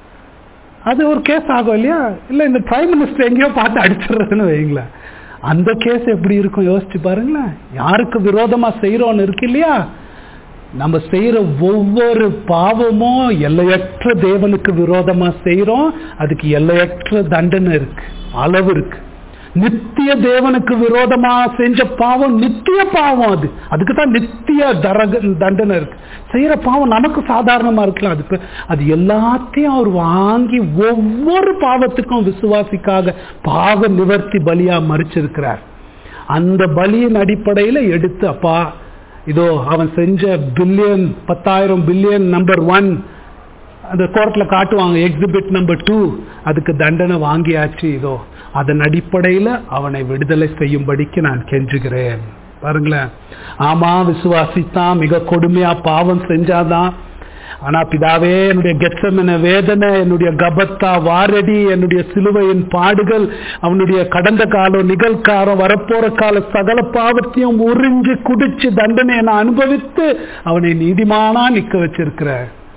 Speaker 1: அது ஒரு கேஸ் ஆகும் இல்லையா இல்லை இந்த பிரைம் மினிஸ்டர் எங்கேயோ பார்த்து அடிச்சிடுறதுன்னு வைங்களேன் அந்த கேஸ் எப்படி இருக்கும் யோசிச்சு பாருங்களேன் யாருக்கு விரோதமா செய்யறோம்னு இருக்கு இல்லையா நம்ம செய்யற ஒவ்வொரு பாவமும் எல்லையற்ற தேவனுக்கு விரோதமா செய்யறோம் அதுக்கு எல்லையற்ற தண்டனை இருக்கு அளவு இருக்கு நித்திய தேவனுக்கு விரோதமா செஞ்ச பாவம் நித்திய பாவம் அது அதுக்கு தான் நித்திய தரக தண்டனை இருக்கு செய்யற பாவம் நமக்கு சாதாரணமா இருக்கலாம் அது அது எல்லாத்தையும் அவர் வாங்கி ஒவ்வொரு பாவத்துக்கும் விசுவாசிக்காக பாவ நிவர்த்தி பலியா மறிச்சிருக்கிறார் அந்த பலியின் அடிப்படையில எடுத்து அப்பா இதோ அவன் செஞ்ச பில்லியன் பத்தாயிரம் பில்லியன் நம்பர் ஒன் அந்த கோர்ட்ல காட்டுவாங்க எக்ஸிபிட் நம்பர் டூ அதுக்கு தண்டனை வாங்கியாச்சு இதோ அதன் அடிப்படையில் அவனை விடுதலை செய்யும்படிக்கு நான் கெஞ்சுகிறேன் பாருங்களேன் ஆமா விசுவாசித்தான் மிக கொடுமையா பாவம் செஞ்சாதான் ஆனா பிதாவே என்னுடைய கெச்சமன வேதனை என்னுடைய கபத்தா வாரடி என்னுடைய சிலுவையின் பாடுகள் அவனுடைய கடந்த காலம் நிகழ்காலம் வரப்போற கால சகல பாவத்தையும் உறிஞ்சு குடிச்சு தண்டனையை நான் அனுபவித்து அவனை நீதிமானா நிக்க வச்சிருக்கிற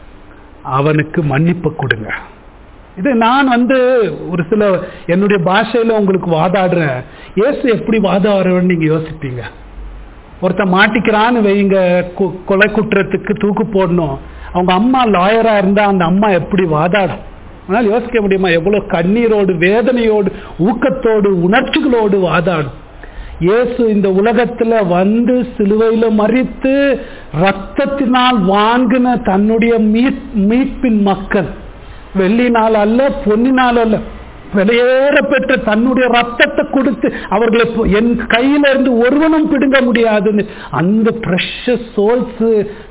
Speaker 1: அவனுக்கு மன்னிப்பு கொடுங்க இது நான் வந்து ஒரு சில என்னுடைய பாஷையில உங்களுக்கு வாதாடுறேன் ஏசு எப்படி வாதாடுறவன்னு நீங்க யோசிப்பீங்க ஒருத்த மாட்டிக்கிறான்னு வைங்க கொலை குற்றத்துக்கு தூக்கு போடணும் அவங்க அம்மா லாயரா இருந்தா அந்த அம்மா எப்படி வாதாடும் அதனால யோசிக்க முடியுமா எவ்வளவு கண்ணீரோடு வேதனையோடு ஊக்கத்தோடு உணர்ச்சிகளோடு வாதாடும் இயேசு இந்த உலகத்துல வந்து சிலுவையில மறித்து ரத்தத்தினால் வாங்கின தன்னுடைய மீட்பின் மக்கள் வெள்ளினால் அல்ல பொன்னினால் அல்ல விலையேற பெற்ற தன்னுடைய ரத்தத்தை கொடுத்து அவர்களை என் கையில இருந்து ஒருவனும் பிடுங்க முடியாதுன்னு அந்த பிரஷஸ் சோல்ஸ்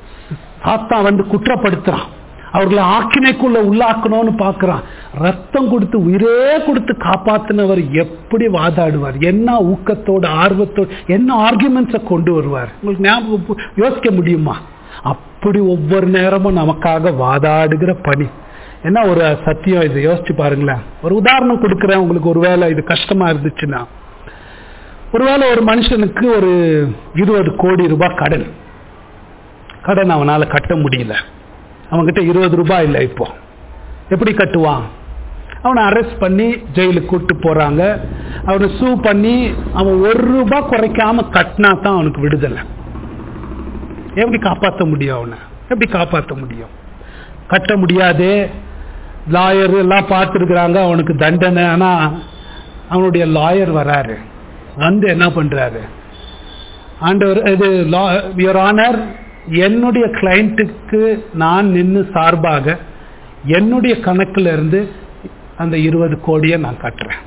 Speaker 1: சாத்தா வந்து குற்றப்படுத்துறான் அவர்களை ஆக்கினைக்குள்ள உள்ளாக்கணும்னு பாக்குறான் ரத்தம் கொடுத்து உயிரே கொடுத்து காப்பாத்தினவர் எப்படி வாதாடுவார் என்ன ஊக்கத்தோடு ஆர்வத்தோடு என்ன ஆர்குமெண்ட்ஸை கொண்டு வருவார் உங்களுக்கு ஞாபகம் யோசிக்க முடியுமா அப்படி ஒவ்வொரு நேரமும் நமக்காக வாதாடுகிற பணி என்ன ஒரு சத்தியம் இது யோசிச்சு பாருங்களேன் ஒரு உதாரணம் கொடுக்குறேன் உங்களுக்கு ஒருவேளை இது கஷ்டமா இருந்துச்சுன்னா ஒருவேளை ஒரு மனுஷனுக்கு ஒரு இருபது கோடி ரூபாய் கடன் கடன் அவனால கட்ட முடியல அவன்கிட்ட இருபது ரூபாய் இல்லை இப்போ எப்படி கட்டுவான் அவனை அரெஸ்ட் பண்ணி ஜெயிலுக்கு கூட்டு போறாங்க அவனை சூ பண்ணி அவன் ஒரு ரூபாய் குறைக்காம கட்டினா தான் அவனுக்கு விடுதலை எப்படி காப்பாற்ற முடியும் அவனை எப்படி காப்பாற்ற முடியும் கட்ட முடியாது லாயர் எல்லாம் பார்த்துருக்குறாங்க அவனுக்கு தண்டனை ஆனா அவனுடைய லாயர் வராரு வந்து என்ன பண்றாரு ஆண்டவர் இது யுவர் ஆனர் என்னுடைய கிளைண்ட்டுக்கு நான் நின்று சார்பாக என்னுடைய கணக்குல இருந்து அந்த இருபது கோடியை நான் கட்டுறேன்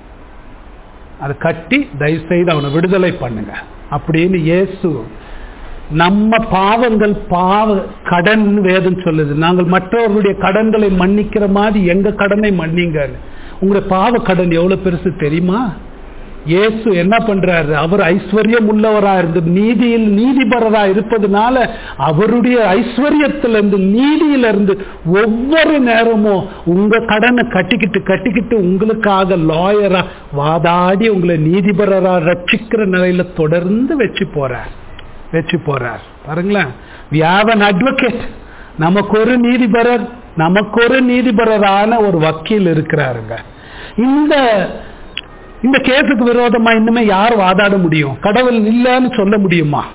Speaker 1: அதை கட்டி தயவுசெய்து அவனை விடுதலை பண்ணுங்க அப்படின்னு இயேசு நம்ம பாவங்கள் பாவ கடன் வேதம் சொல்லுது நாங்கள் மற்றவர்களுடைய கடன்களை மன்னிக்கிற மாதிரி எங்க கடனை மன்னிங்கன்னு உங்களுடைய பாவ கடன் எவ்வளவு பெருசு தெரியுமா இயேசு என்ன பண்றாரு அவர் ஐஸ்வர்யம் உள்ளவரா இருந்து நீதியில் நீதிபரரா இருப்பதனால அவருடைய ஐஸ்வர்யத்துல இருந்து நீதியில இருந்து ஒவ்வொரு நேரமும் உங்க கடனை கட்டிக்கிட்டு கட்டிக்கிட்டு உங்களுக்காக லாயரா வாதாடி உங்களை நீதிபரரா ரட்சிக்கிற நிலையில தொடர்ந்து வச்சு போறார் வச்சு போறார் பாருங்களேன் வியாவன் அட்வொகேட் நமக்கு ஒரு நீதிபரர் நமக்கு ஒரு நீதிபரரான ஒரு வக்கீல் இருக்கிறாருங்க இந்த இந்த கேஸுக்கு விரோதமா இன்னுமே யார் வாதாட முடியும் கடவுள் இல்லைன்னு சொல்ல முடியுமா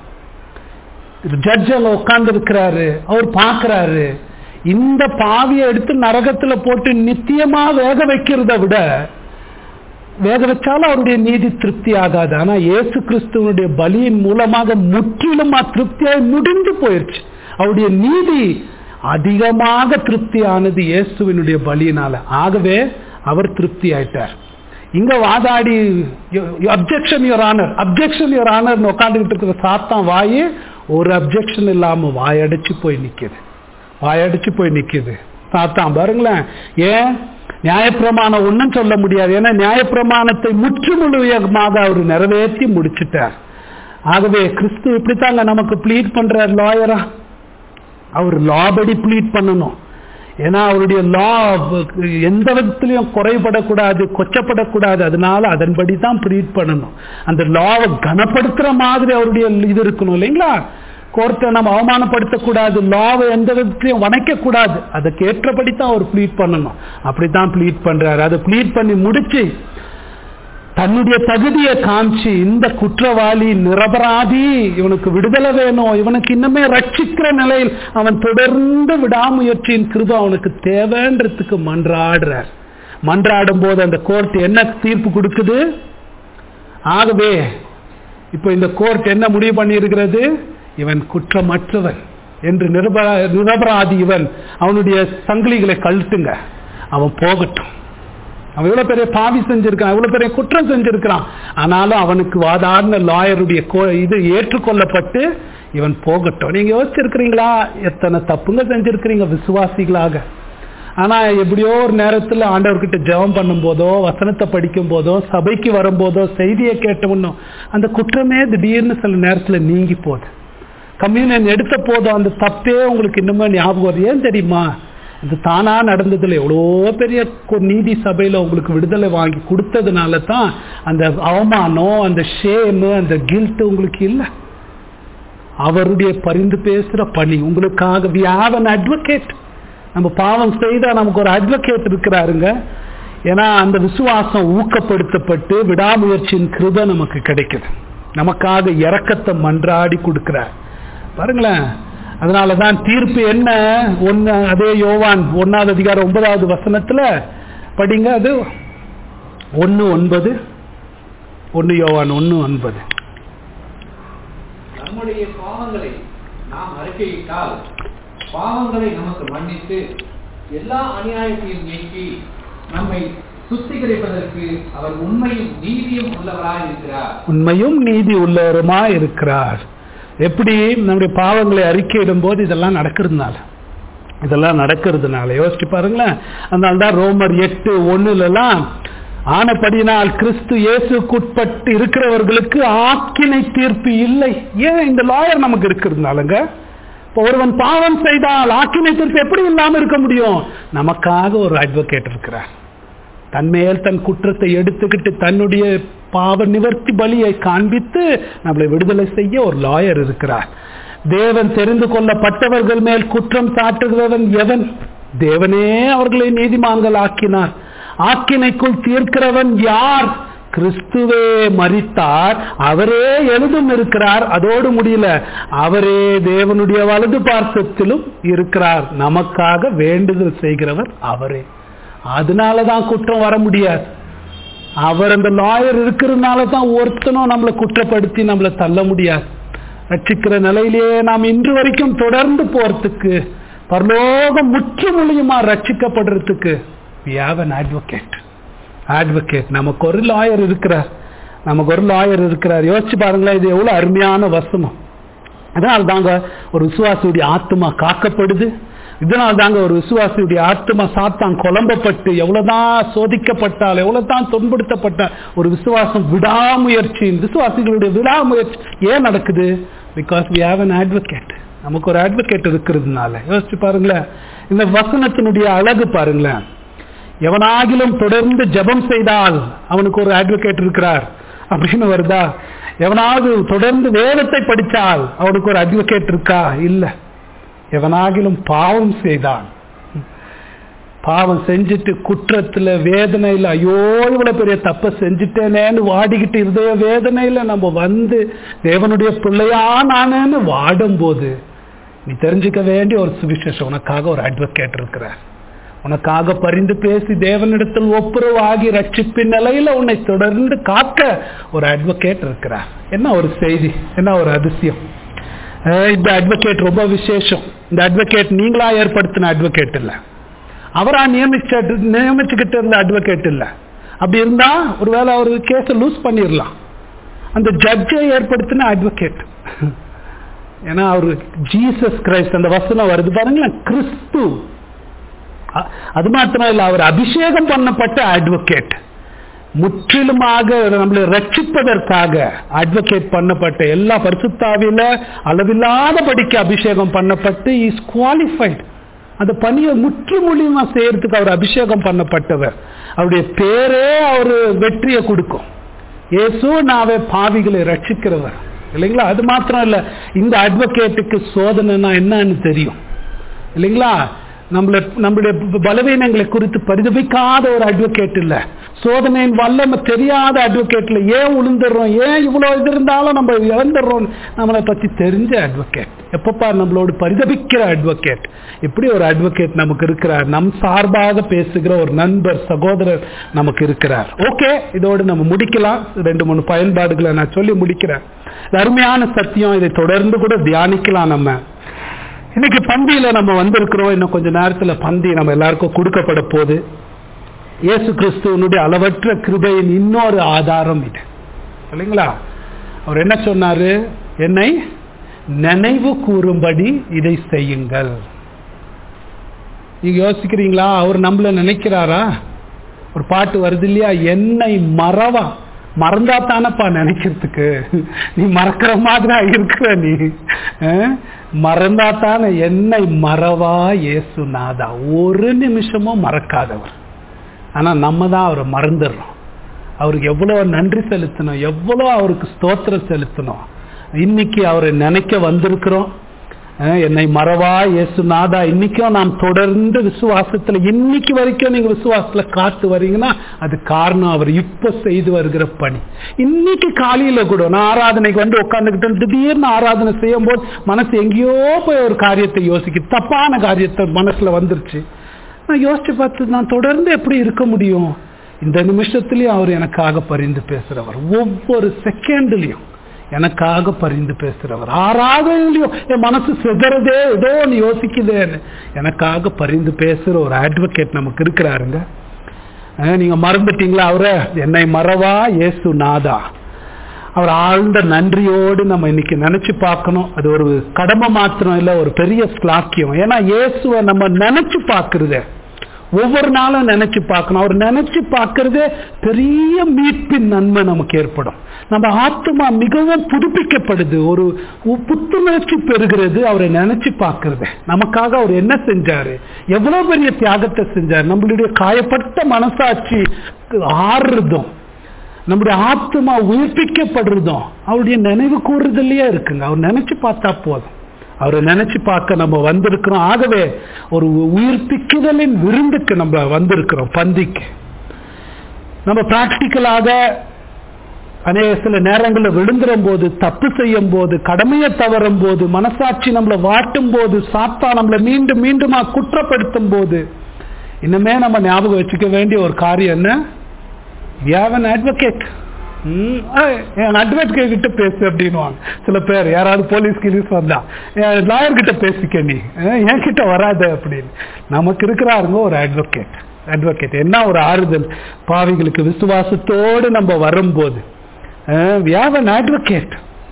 Speaker 1: ஜட்ஜில் உட்கார்ந்து இருக்கிறாரு அவர் பார்க்கிறாரு இந்த பாவியை எடுத்து நரகத்துல போட்டு நித்தியமா வேக வைக்கிறத விட வேக வச்சாலும் அவருடைய நீதி திருப்தி ஆகாது ஆனா இயேசு கிறிஸ்துவனுடைய பலியின் மூலமாக முற்றிலுமா திருப்தியாய் முடிந்து போயிருச்சு அவருடைய நீதி அதிகமாக திருப்தியானது இயேசுவினுடைய பலியினால ஆகவே அவர் திருப்தி ஆயிட்டார் இங்க வாதாடி objection your honour objection your honour உட்காந்துக்கிட்டு இருக்கிற சாத்தான் வாயு ஒரு அப்ஜெக்ஷன் இல்லாம வாயடிச்சு போய் நிக்குது வாயடிச்சு போய் நிக்குது சாத்தான் பாருங்களேன் ஏன் நியாயப்பிரமாணம் ஒன்றும் சொல்ல முடியாது ஏன்னா நியாயப்பிரமாணத்தை முற்றுமுழுமையாக அவர் நிறைவேற்றி முடிச்சிட்டார் ஆகவே கிறிஸ்து இப்படித்தாங்க நமக்கு ப்ளீட் பண்றார் லாயரா அவர் லாபடி ப்ளீட் பண்ணணும் ஏன்னா அவருடைய லா எந்த விதத்திலையும் குறைபடக்கூடாது கொச்சப்படக்கூடாது அதனால அதன்படி தான் ப்ரீட் பண்ணணும் அந்த லாவை கனப்படுத்துற மாதிரி அவருடைய இது இருக்கணும் இல்லைங்களா கோர்ட்டை நம்ம அவமானப்படுத்தக்கூடாது லாவை எந்த விதத்திலையும் வணைக்க கூடாது அதுக்கு ஏற்றபடி தான் அவர் ப்ளீட் பண்ணணும் அப்படித்தான் ப்ளீட் பண்றாரு அதை ப்ளீட் பண்ணி முடிச்சு தன்னுடைய தகுதியை காமிச்சு இந்த குற்றவாளி நிரபராதி இவனுக்கு விடுதலை வேணும் இவனுக்கு இன்னுமே ரட்சிக்கிற நிலையில் அவன் தொடர்ந்து விடாமுயற்சியின் கிருப அவனுக்கு தேவைன்றதுக்கு மன்றாடுறார் மன்றாடும் போது அந்த கோர்ட் என்ன தீர்ப்பு கொடுக்குது ஆகவே இப்ப இந்த கோர்ட் என்ன முடிவு பண்ணி இருக்கிறது இவன் குற்றமற்றவன் என்று நிரபராதி இவன் அவனுடைய சங்கிலிகளை கழுத்துங்க அவன் போகட்டும் அவன் எவ்வளவு பெரிய பாவி செஞ்சிருக்கான் எவ்வளவு பெரிய குற்றம் செஞ்சிருக்கிறான் ஆனாலும் அவனுக்கு வாதாடின லாயருடைய இது ஏற்றுக்கொள்ளப்பட்டு இவன் போகட்டும் நீங்க யோசிச்சிருக்கிறீங்களா எத்தனை தப்புங்க செஞ்சிருக்கிறீங்க விசுவாசிகளாக ஆனா எப்படியோ ஒரு நேரத்துல ஆண்டவர்கிட்ட ஜெபம் பண்ணும் போதோ வசனத்தை படிக்கும் போதோ சபைக்கு வரும்போதோ செய்தியை கேட்டவனும் அந்த குற்றமே திடீர்னு சில நேரத்துல நீங்கி போகுது கம்யூனியன் எடுத்த போதும் அந்த தப்பே உங்களுக்கு இன்னுமே ஞாபகம் வருது ஏன் தெரியுமா இது தானா நடந்ததுல எவ்வளோ பெரிய நீதி சபையில உங்களுக்கு விடுதலை வாங்கி கொடுத்ததுனால தான் அந்த அவமானம் அந்த ஷேமு அந்த கில்ட் உங்களுக்கு இல்லை அவருடைய பரிந்து பேசுற பணி உங்களுக்காக வி ஹாவ் அன் அட்வொகேட் நம்ம பாவம் செய்தா நமக்கு ஒரு அட்வொகேட் இருக்கிறாருங்க ஏன்னா அந்த விசுவாசம் ஊக்கப்படுத்தப்பட்டு விடாமுயற்சியின் கிருப நமக்கு கிடைக்குது நமக்காக இறக்கத்தை மன்றாடி கொடுக்கிறார் பாருங்களேன் அதனாலதான் தீர்ப்பு என்ன ஒன்னு அதே யோவான் ஒன்னாவது அதிகாரம் ஒன்பதாவது வசனத்துல படிங்க அது ஒன்னு ஒன்பது ஒன்னு யோவான் ஒன்னு ஒன்பது
Speaker 2: நம்முடைய பாவங்களை நாம் அறிக்கையிட்டால் பாவங்களை நமக்கு மன்னித்து எல்லா அநியாயத்தையும் நீக்கி நம்மை சுத்திகரிப்பதற்கு அவர் உண்மையும் நீதியும் உள்ளவராய் இருக்கிறார்
Speaker 1: உண்மையும் நீதி உள்ளவருமா இருக்கிறார் எப்படி நம்முடைய பாவங்களை அறிக்கையிடும் போது இதெல்லாம் நடக்கிறதுனால இதெல்லாம் நடக்கிறதுனால யோசிச்சு பாருங்களேன் அதனால தான் ரோமர் எட்டு ஒண்ணுலாம் ஆனப்படினால் கிறிஸ்து இயேசுக்குட்பட்டு இருக்கிறவர்களுக்கு ஆக்கினை தீர்ப்பு இல்லை ஏன் இந்த லாயர் நமக்கு இருக்கிறதுனாலங்க இப்போ ஒருவன் பாவம் செய்தால் ஆக்கினை தீர்ப்பு எப்படி இல்லாம இருக்க முடியும் நமக்காக ஒரு அட்வொகேட் இருக்கிறார் தன்மேல் தன் குற்றத்தை எடுத்துக்கிட்டு தன்னுடைய பாவ நிவர்த்தி பலியை காண்பித்து நம்மளை விடுதலை செய்ய ஒரு லாயர் இருக்கிறார் தேவன் தெரிந்து கொள்ளப்பட்டவர்கள் மேல் குற்றம் சாட்டுகிறவன் எவன் தேவனே அவர்களை நீதிமான்கள் ஆக்கினார் ஆக்கினைக்குள் தீர்க்கிறவன் யார் கிறிஸ்துவே மரித்தார் அவரே எழுதும் இருக்கிறார் அதோடு முடியல அவரே தேவனுடைய வலது பார்சத்திலும் இருக்கிறார் நமக்காக வேண்டுதல் செய்கிறவர் அவரே அதனாலதான் குற்றம் வர முடியாது அவர் அந்த லாயர் இருக்கிறதுனால தான் ஒருத்தனும் நம்மளை குற்றப்படுத்தி நம்மளை தள்ள முடியாது ரட்சிக்கிற நிலையிலேயே நாம் இன்று வரைக்கும் தொடர்ந்து போறதுக்கு பரலோகம் முற்றுமுழியுமா ரட்சிக்கப்படுறதுக்கு we have an advocate advocate நமக்கு ஒரு லாயர் இருக்கிறார் நமக்கு ஒரு லாயர் இருக்கிறார் யோசிச்சு பாருங்களேன் இது எவ்வளவு அருமையான வசனம் அதனால தாங்க ஒரு விசுவாசியுடைய ஆத்மா காக்கப்படுது இதனால் தாங்க ஒரு விசுவாசியுடைய ஆத்மா சாத்தான் குழம்பப்பட்டு எவ்வளவுதான் சோதிக்கப்பட்டால் எவ்வளவுதான் துன்படுத்தப்பட்ட ஒரு விசுவாசம் விடாமுயற்சி விசுவாசிகளுடைய விடாமுயற்சி ஏன் நடக்குது because we have an advocate நமக்கு ஒரு அட்வொகேட் இருக்கிறதுனால யோசிச்சு பாருங்களேன் இந்த வசனத்தினுடைய அழகு பாருங்களேன் எவனாகிலும் தொடர்ந்து ஜெபம் செய்தால் அவனுக்கு ஒரு அட்வொகேட் இருக்கிறார் அப்படின்னு வருதா எவனாவது தொடர்ந்து வேதத்தை படித்தால் அவனுக்கு ஒரு அட்வொகேட் இருக்கா இல்ல எவனாகிலும் பாவம் செய்தான் பாவம் செஞ்சுட்டு குற்றத்துல வேதனையில ஐயோ இவ்வளவு பெரிய தப்ப செஞ்சுட்டேனேன்னு வாடிக்கிட்டு இருதய வேதனையில நம்ம வந்து தேவனுடைய பிள்ளையா நானேன்னு வாடும் போது நீ தெரிஞ்சுக்க வேண்டிய ஒரு சுவிசேஷம் உனக்காக ஒரு அட்வொகேட் இருக்கிறார் உனக்காக பரிந்து பேசி தேவனிடத்தில் ஒப்புரவாகி ரட்சிப்பின் நிலையில உன்னை தொடர்ந்து காக்க ஒரு அட்வொகேட் இருக்கிறார் என்ன ஒரு செய்தி என்ன ஒரு அதிசயம் அஹ் இந்த அட்வொகேட் ரொம்ப விசேஷம் இந்த அட்வொகேட் நீங்களா ஏற்படுத்தின அட்வொகேட் இல்ல அவரா நியமிச்ச நியமிச்சுக்கிட்டு இருந்த அட்வொகேட் இல்ல அப்படி இருந்தா ஒருவேளை அவர் கேஸை லூஸ் பண்ணிடலாம் அந்த ஜட்ஜை ஏற்படுத்தின அட்வொகேட் ஏன்னா அவரு ஜீசஸ் கிரைஸ்ட் அந்த வசனம் வருது பாருங்களேன் கிறிஸ்து அ- அது மாத்திரம் இல்ல அவர் அபிஷேகம் பண்ணப்பட்ட அட்வொகேட் முற்றிலுமாக நம்மளை ரட்சிப்பதற்காக அட்வொகேட் பண்ணப்பட்ட எல்லா பரிசுத்தாவில அளவில்லாதபடிக்கு அபிஷேகம் பண்ணப்பட்டு இஸ் குவாலிஃபைட் அந்த பணியை முற்றுமுழியுமா செய்யறதுக்கு அவர் அபிஷேகம் பண்ணப்பட்டவர் அவருடைய பேரே அவர் வெற்றியை கொடுக்கும் இயேசு நாவே பாவிகளை ரட்சிக்கிறவர் இல்லைங்களா அது மாத்திரம் இல்ல இந்த அட்வொகேட்டுக்கு சோதனைனா என்னன்னு தெரியும் இல்லைங்களா நம்மள நம்மளுடைய பலவீனங்களை குறித்து பரிதபிக்காத ஒரு அட்வொகேட் இல்ல சோதனையின் வல்லமை தெரியாத அட்வொகேட்ல ஏன் உளுந்துடுறோம் ஏன் இவ்வளவு இது இருந்தாலும் நம்ம இழந்துடுறோம் நம்மளை பத்தி தெரிஞ்ச அட்வொகேட் எப்பப்பா நம்மளோடு பரிதபிக்கிற அட்வொகேட் இப்படி ஒரு அட்வொகேட் நமக்கு இருக்கிறார் நம் சார்பாக பேசுகிற ஒரு நண்பர் சகோதரர் நமக்கு இருக்கிறார் ஓகே இதோடு நம்ம முடிக்கலாம் ரெண்டு மூணு பயன்பாடுகளை நான் சொல்லி முடிக்கிறேன் இது அருமையான சத்தியம் இதை தொடர்ந்து கூட தியானிக்கலாம் நம்ம இன்னைக்கு பந்தியில நம்ம வந்திருக்கிறோம் இன்னும் கொஞ்ச நேரத்துல பந்தி நம்ம எல்லாருக்கும் கொடுக்கப்பட போகுது இயேசு கிறிஸ்துவனுடைய அளவற்ற கிருபையின் இன்னொரு ஆதாரம் இது இல்லைங்களா அவர் என்ன சொன்னாரு என்னை நினைவு கூறும்படி இதை செய்யுங்கள் நீங்க யோசிக்கிறீங்களா அவர் நம்மள நினைக்கிறாரா ஒரு பாட்டு வருது இல்லையா என்னை மறவா மறந்தா தானப்பா நினைக்கிறதுக்கு நீ மறக்கிற மாதிரி இருக்கிற நீ அஹ்? மறந்தா தானே என்னை மறவா இயேசு நாதா ஒரு நிமிஷமும் மறக்காதவர் ஆனா நம்ம தான் அவரை மறந்துடுறோம் அவருக்கு எவ்வளவு நன்றி செலுத்தணும் எவ்வளவு அவருக்கு ஸ்தோத்திரம் செலுத்தணும் இன்னைக்கு அவரை நினைக்க வந்திருக்கிறோம் அஹ் என்னை மறவா இயேசு நாதா இன்னைக்கும் நாம் தொடர்ந்து விசுவாசத்துல இன்னைக்கு வரைக்கும் நீங்க விசுவாசத்துல காத்து வரீங்கன்னா அது காரணம் அவர் இப்ப செய்து வருகிற பணி இன்னைக்கு காலையில கூட நான் ஆராதனைக்கு வந்து உட்காந்துக்கிட்டு திடீர்னு ஆராதனை செய்யும் போது மனசு எங்கேயோ போய் ஒரு காரியத்தை யோசிக்க தப்பான காரியத்தை மனசுல வந்துருச்சு நான் யோசிச்சு பார்த்து நான் தொடர்ந்து எப்படி இருக்க முடியும் இந்த நிமிஷத்துலயும் அவர் எனக்காக பரிந்து பேசுறவர் ஒவ்வொரு செகண்ட்லயும் எனக்காக பரிந்து பேசுறவர் ஆறாவதுலயும் என் மனசு சிதறதே ஏதோ ஒன்று யோசிக்குதேன்னு எனக்காக பரிந்து பேசுற ஒரு அட்வொகேட் நமக்கு இருக்கிறாருங்க அஹ் நீங்க மறந்துட்டீங்களா அவரை என்னை மறவா இயேசு நாதா அவர் ஆழ்ந்த நன்றியோடு நம்ம இன்னைக்கு நினைச்சு பார்க்கணும் அது ஒரு கடமை மாத்திரம் இல்ல ஒரு பெரிய ஸ்லாக்கியம் ஏன்னா இயேசுவை நம்ம நினைச்சு பார்க்கறதே ஒவ்வொரு நாளும் நினைச்சு பார்க்கணும் அவர் நினைச்சு பார்க்கறதே பெரிய மீட்பின் நன்மை நமக்கு ஏற்படும் நம்ம ஆத்மா மிகவும் புதுப்பிக்கப்படுது ஒரு உ- புத்துணர்ச்சி பெறுகிறது அவரை நினைச்சு பார்க்கறது நமக்காக அவர் என்ன செஞ்சாரு எவ்வளவு பெரிய தியாகத்தை செஞ்சார் நம்மளுடைய காயப்பட்ட மனசாட்சி ஆறுறதும் நம்முடைய ஆத்மா உயிர்ப்பிக்கப்படுறதும் அவருடைய நினைவு கூறுதலையே இருக்குங்க அவர் நினைச்சு பார்த்தா போதும் அவரை நினைச்சு பார்க்க நம்ம வந்திருக்கிறோம் ஆகவே ஒரு உயிர்ப்பிக்குதலின் விருந்துக்கு நம்ம வந்திருக்கிறோம் பந்திக்கு நம்ம பிராக்டிக்கலாக அநேக சில நேரங்களில் விழுந்துரும் போது தப்பு செய்யும் போது கடமையை தவறும் போது மனசாட்சி நம்மளை வாட்டும் போது சாத்தா நம்மளை மீண்டும் மீண்டுமா குற்றப்படுத்தும் போது இன்னுமே நம்ம ஞாபகம் வச்சுக்க வேண்டிய ஒரு காரியம் என்ன வியாவன் அட்வொகேட் அட்வொகேட் கிட்ட பேசு அப்படின்வாங்க சில பேர் யாராவது போலீஸ் கிலீஸ் வந்தா லாயர் கிட்ட பேசிக்க நீ அஹ், என்கிட்ட வராத அப்படின்னு நமக்கு இருக்கிறாருங்க ஒரு அட்வொகேட் அட்வொகேட் என்ன ஒரு ஆறுதல் பாவிகளுக்கு விசுவாசத்தோடு நம்ம வரும்போது வியாவன் அட்வொகேட்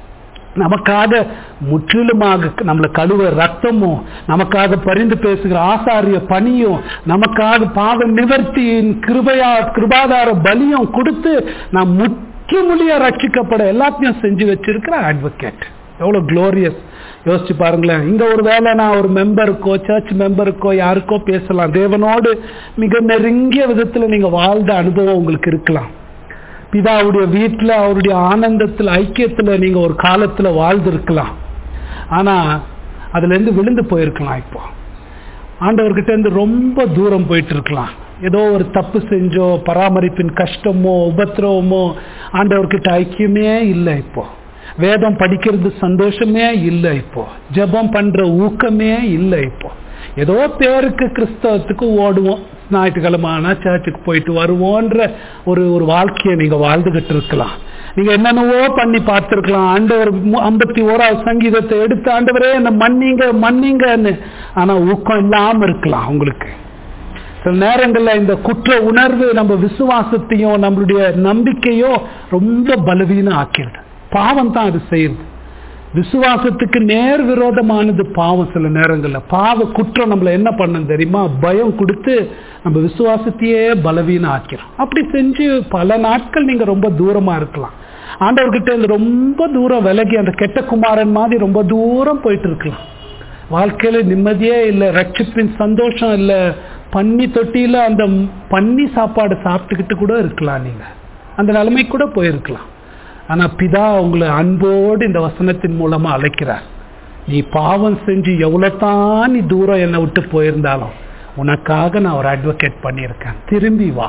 Speaker 1: நமக்காக முற்றிலுமாக நம்மளை கழுவ ரத்தமும் நமக்காக பரிந்து பேசுகிற ஆசாரிய பணியும் நமக்காக பாவ நிவர்த்தியின் கிருபையா கிருபாதார பலியும் கொடுத்து நாம் முற்றுமுடிய ரட்சிக்கப்பட எல்லாத்தையும் செஞ்சு வச்சிருக்கிற அட்வொகேட் எவ்வளவு குளோரியஸ் யோசிச்சு பாருங்களேன் இங்க ஒரு வேளை நான் ஒரு மெம்பருக்கோ சர்ச் மெம்பருக்கோ யாருக்கோ பேசலாம் தேவனோடு மிக நெருங்கிய விதத்துல நீங்க வாழ்ந்த அனுபவம் உங்களுக்கு இருக்கலாம் பிதாவுடைய வீட்டுல அவருடைய ஆனந்தத்துல ஐக்கியத்துல நீங்க ஒரு காலத்துல வாழ்ந்திருக்கலாம் ஆனா அதுல இருந்து விழுந்து போயிருக்கலாம் இப்போ ஆண்டவர்கிட்ட இருந்து ரொம்ப தூரம் போயிட்டு இருக்கலாம் ஏதோ ஒரு தப்பு செஞ்சோ பராமரிப்பின் கஷ்டமோ உபத்திரவமோ ஆண்டவர்கிட்ட ஐக்கியமே இல்லை இப்போ வேதம் படிக்கிறது சந்தோஷமே இல்லை இப்போ ஜெபம் பண்ற ஊக்கமே இல்லை இப்போ ஏதோ பேருக்கு கிறிஸ்தவத்துக்கு ஓடுவோம் ஞாயிற்றுக்கிழமை ஆனா சர்ச்சுக்கு போயிட்டு வருவோன்ற ஒரு ஒரு வாழ்க்கையை நீங்க வாழ்ந்துகிட்டு இருக்கலாம் நீங்க என்னென்னவோ பண்ணி பார்த்திருக்கலாம் ஆண்டவர் மு- ஐம்பத்தி ஓராவது சங்கீதத்தை எடுத்து ஆண்டவரே என்ன மன்னிங்க மன்னிங்கன்னு ஆனா ஊக்கம் இல்லாம இருக்கலாம் உங்களுக்கு சில நேரங்கள்ல இந்த குற்ற உணர்வு நம்ம விசுவாசத்தையும் நம்மளுடைய நம்பிக்கையோ ரொம்ப பலவீனம் ஆக்கிடுது பாவம் தான் அது செய்யுது விசுவாசத்துக்கு நேர் விரோதமானது பாவம் சில நேரங்கள்ல பாவ குற்றம் நம்மள என்ன பண்ணும் தெரியுமா பயம் கொடுத்து நம்ம விசுவாசத்தையே பலவீனம் ஆக்கிறோம் அப்படி செஞ்சு பல நாட்கள் நீங்க ரொம்ப தூரமா இருக்கலாம் ஆண்டவர்கிட்ட இருந்து ரொம்ப தூரம் விலகி அந்த கெட்ட குமாரன் மாதிரி ரொம்ப தூரம் போயிட்டு இருக்கலாம் வாழ்க்கையில நிம்மதியே இல்லை ரட்சிப்பின் சந்தோஷம் இல்லை பன்னி தொட்டியில அந்த பன்னி சாப்பாடு சாப்பிட்டுக்கிட்டு கூட இருக்கலாம் நீங்க அந்த நிலைமை கூட போயிருக்கலாம் ஆனா பிதா உங்களை அன்போடு இந்த வசனத்தின் மூலமா அழைக்கிறார் நீ பாவம் செஞ்சு எவ்வளவு தான் நீ தூரம் என்னை விட்டு போயிருந்தாலும் உனக்காக நான் ஒரு அட்வொகேட் பண்ணியிருக்கேன் திரும்பி வா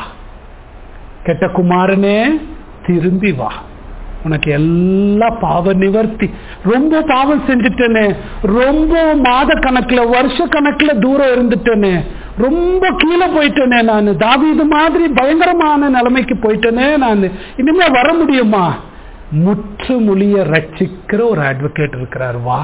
Speaker 1: கெட்ட குமாரனே திரும்பி வா உனக்கு எல்லா பாவ நிவர்த்தி ரொம்ப பாவம் செஞ்சுட்டேனே ரொம்ப மாத கணக்குல வருஷ கணக்குல தூரம் இருந்துட்டேனே ரொம்ப கீழே போயிட்டேனே நான் தாவீது மாதிரி பயங்கரமான நிலைமைக்கு போயிட்டேனே நான் இனிமே வர முடியுமா முற்று மொழிய ரட்சிக்கிற ஒரு அட்வொகேட் இருக்கிறார் வா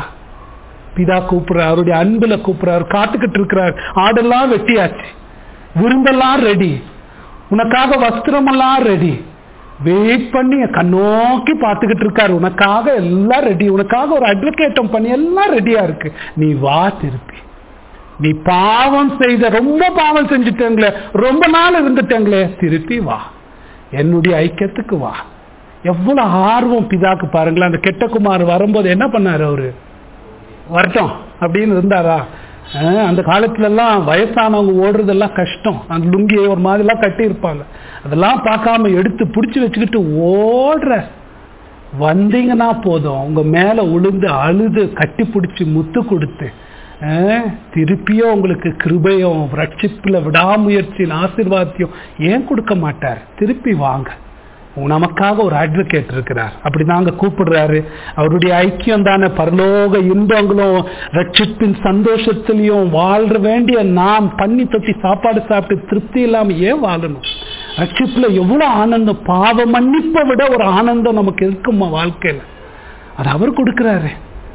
Speaker 1: பிதா கூப்பிடுறார் அவருடைய அன்புல கூப்பிடுறாரு காத்துக்கிட்டு இருக்கிறார் ஆடெல்லாம் வெட்டியாச்சு விருந்தெல்லாம் ரெடி உனக்காக வஸ்திரமெல்லாம் ரெடி வெயிட் பண்ணி கண்ணோக்கி பார்த்துக்கிட்டு இருக்காரு உனக்காக எல்லாம் ரெடி உனக்காக ஒரு அட்வொகேட்டம் பண்ணி எல்லாம் ரெடியா இருக்கு நீ வா திருப்பி நீ பாவம் செய்த ரொம்ப பாவம் செஞ்சுட்டேங்களே ரொம்ப நாள் இருந்துட்டேங்களே திருப்பி வா என்னுடைய ஐக்கியத்துக்கு வா எவ்வளவு ஆர்வம் பிதாக்கு பாருங்களேன் அந்த கெட்ட குமார் வரும்போது என்ன பண்ணாரு அவரு வரட்டும் அப்படின்னு இருந்தாரா அஹ் அந்த காலத்துல எல்லாம் வயசானவங்க ஓடுறதெல்லாம் கஷ்டம் அந்த லுங்கியை ஒரு மாதிரிலாம் கட்டி இருப்பாங்க அதெல்லாம் பார்க்காம எடுத்து பிடிச்சி வச்சுக்கிட்டு ஓடுற வந்தீங்கன்னா போதும் உங்க மேல உளுந்து அழுது கட்டி பிடிச்சி முத்து கொடுத்து அஹ், திருப்பியும் உங்களுக்கு கிருபையும் ரட்சிப்புல விடாமுயற்சியின் ஆசீர்வாதத்தையும் ஏன் கொடுக்க மாட்டார் திருப்பி வாங்க நமக்காக ஒரு அட்வொகேட் இருக்கிறார் அப்படி நாங்க கூப்பிடுறாரு அவருடைய ஐக்கியம் தானே பரலோக இன்பங்களும் ரட்சிப்பின் சந்தோஷத்திலையும் வாழ்ற வேண்டிய நாம் பண்ணி தொட்டி சாப்பாடு சாப்பிட்டு திருப்தி இல்லாம ஏன் வாழணும் ரட்சிப்புல எவ்வளவு ஆனந்தம் பாவ மன்னிப்பை விட ஒரு ஆனந்தம் நமக்கு இருக்குமா வாழ்க்கையில அது அவர் கொடுக்கிறாரு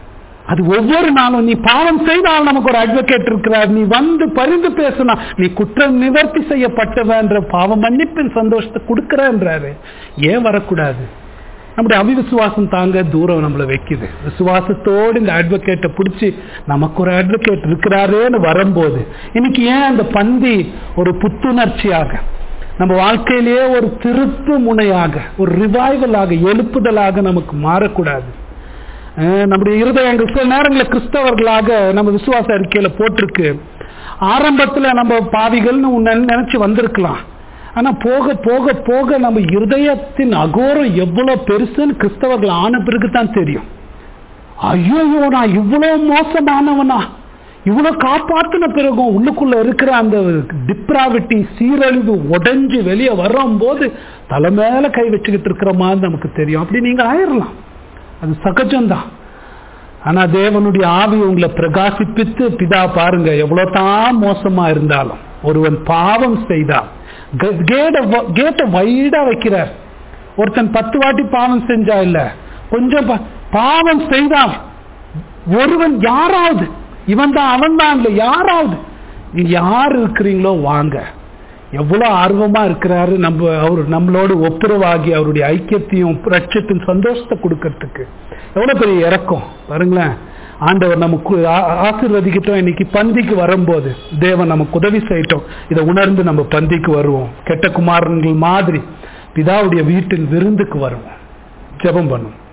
Speaker 1: அது ஒவ்வொரு நாளும் நீ பாவம் செய்தால் நமக்கு ஒரு அட்வொகேட் இருக்கிறார் நீ வந்து பரிந்து பேசினா நீ குற்றம் நிவர்த்தி செய்யப்பட்டவன்ற பாவ மன்னிப்பின் சந்தோஷத்தை கொடுக்கிறன்றாரு ஏன் வரக்கூடாது நம்முடைய அவிவிசுவாசம் தாங்க தூரம் நம்மளை வைக்குது விசுவாசத்தோடு இந்த அட்வொகேட்டை பிடிச்சி நமக்கு ஒரு அட்வொகேட் இருக்கிறாரேன்னு வரும்போது இன்னைக்கு ஏன் அந்த பந்தி ஒரு புத்துணர்ச்சியாக நம்ம வாழ்க்கையிலேயே ஒரு திருப்பு முனையாக ஒரு ரிவைவலாக எழுப்புதலாக நமக்கு மாறக்கூடாது அஹ் நம்முடைய இருதயங்கள் சில நேரங்களில் கிறிஸ்தவர்களாக நம்ம விசுவாச அறிக்கையில போட்டிருக்கு ஆரம்பத்துல நம்ம பாவிகள்னு உன்னை நினைச்சு வந்திருக்கலாம் ஆனா போக போக போக நம்ம இருதயத்தின் அகோரம் எவ்வளவு பெருசுன்னு கிறிஸ்தவர்கள் ஆன பிறகு தான் தெரியும் ஐயோ நான் இவ்வளவு மோசமானவனா இவ்வளவு காப்பாத்தின பிறகும் உள்ளுக்குள்ள இருக்கிற அந்த டிப்ராவிட்டி சீரழிவு உடைஞ்சு வெளியே வரும்போது தலை மேல கை வச்சுக்கிட்டு இருக்கிற மாதிரி நமக்கு தெரியும் அப்படி நீங்க ஆயிரலாம் அது சகஜம்தான் ஆனா தேவனுடைய ஆவி உங்களை பிரகாசிப்பித்து பிதா பாருங்க எவ்வளவு தான் மோசமா இருந்தாலும் ஒருவன் பாவம் செய்தால் கேட்டை வைடா வைக்கிறார் ஒருத்தன் பத்து வாட்டி பாவம் செஞ்சா இல்ல கொஞ்சம் பா- பாவம் செய்தான் ஒருவன் யாராவது இவன் தான் அவன் தான் இல்ல யாராவது நீங்க யார் இருக்கிறீங்களோ வாங்க எவ்வளவு ஆர்வமா இருக்கிறாரு நம்ம அவர் நம்மளோடு ஒப்புரவாகி அவருடைய ஐக்கியத்தையும் ரட்சத்தின் சந்தோஷத்தை கொடுக்கறதுக்கு எவ்வளவு பெரிய இறக்கம் பாருங்களேன் ஆண்டவர் நமக்கு ஆ- ஆசீர்வதிக்கட்டும் இன்னைக்கு பந்திக்கு வரும்போது தேவன் நமக்கு உதவி செய்யட்டும் இதை உணர்ந்து நம்ம பந்திக்கு வருவோம் கெட்ட குமாரன்கள் மாதிரி பிதாவுடைய வீட்டின் விருந்துக்கு வருவோம் ஜெபம் பண்ணும்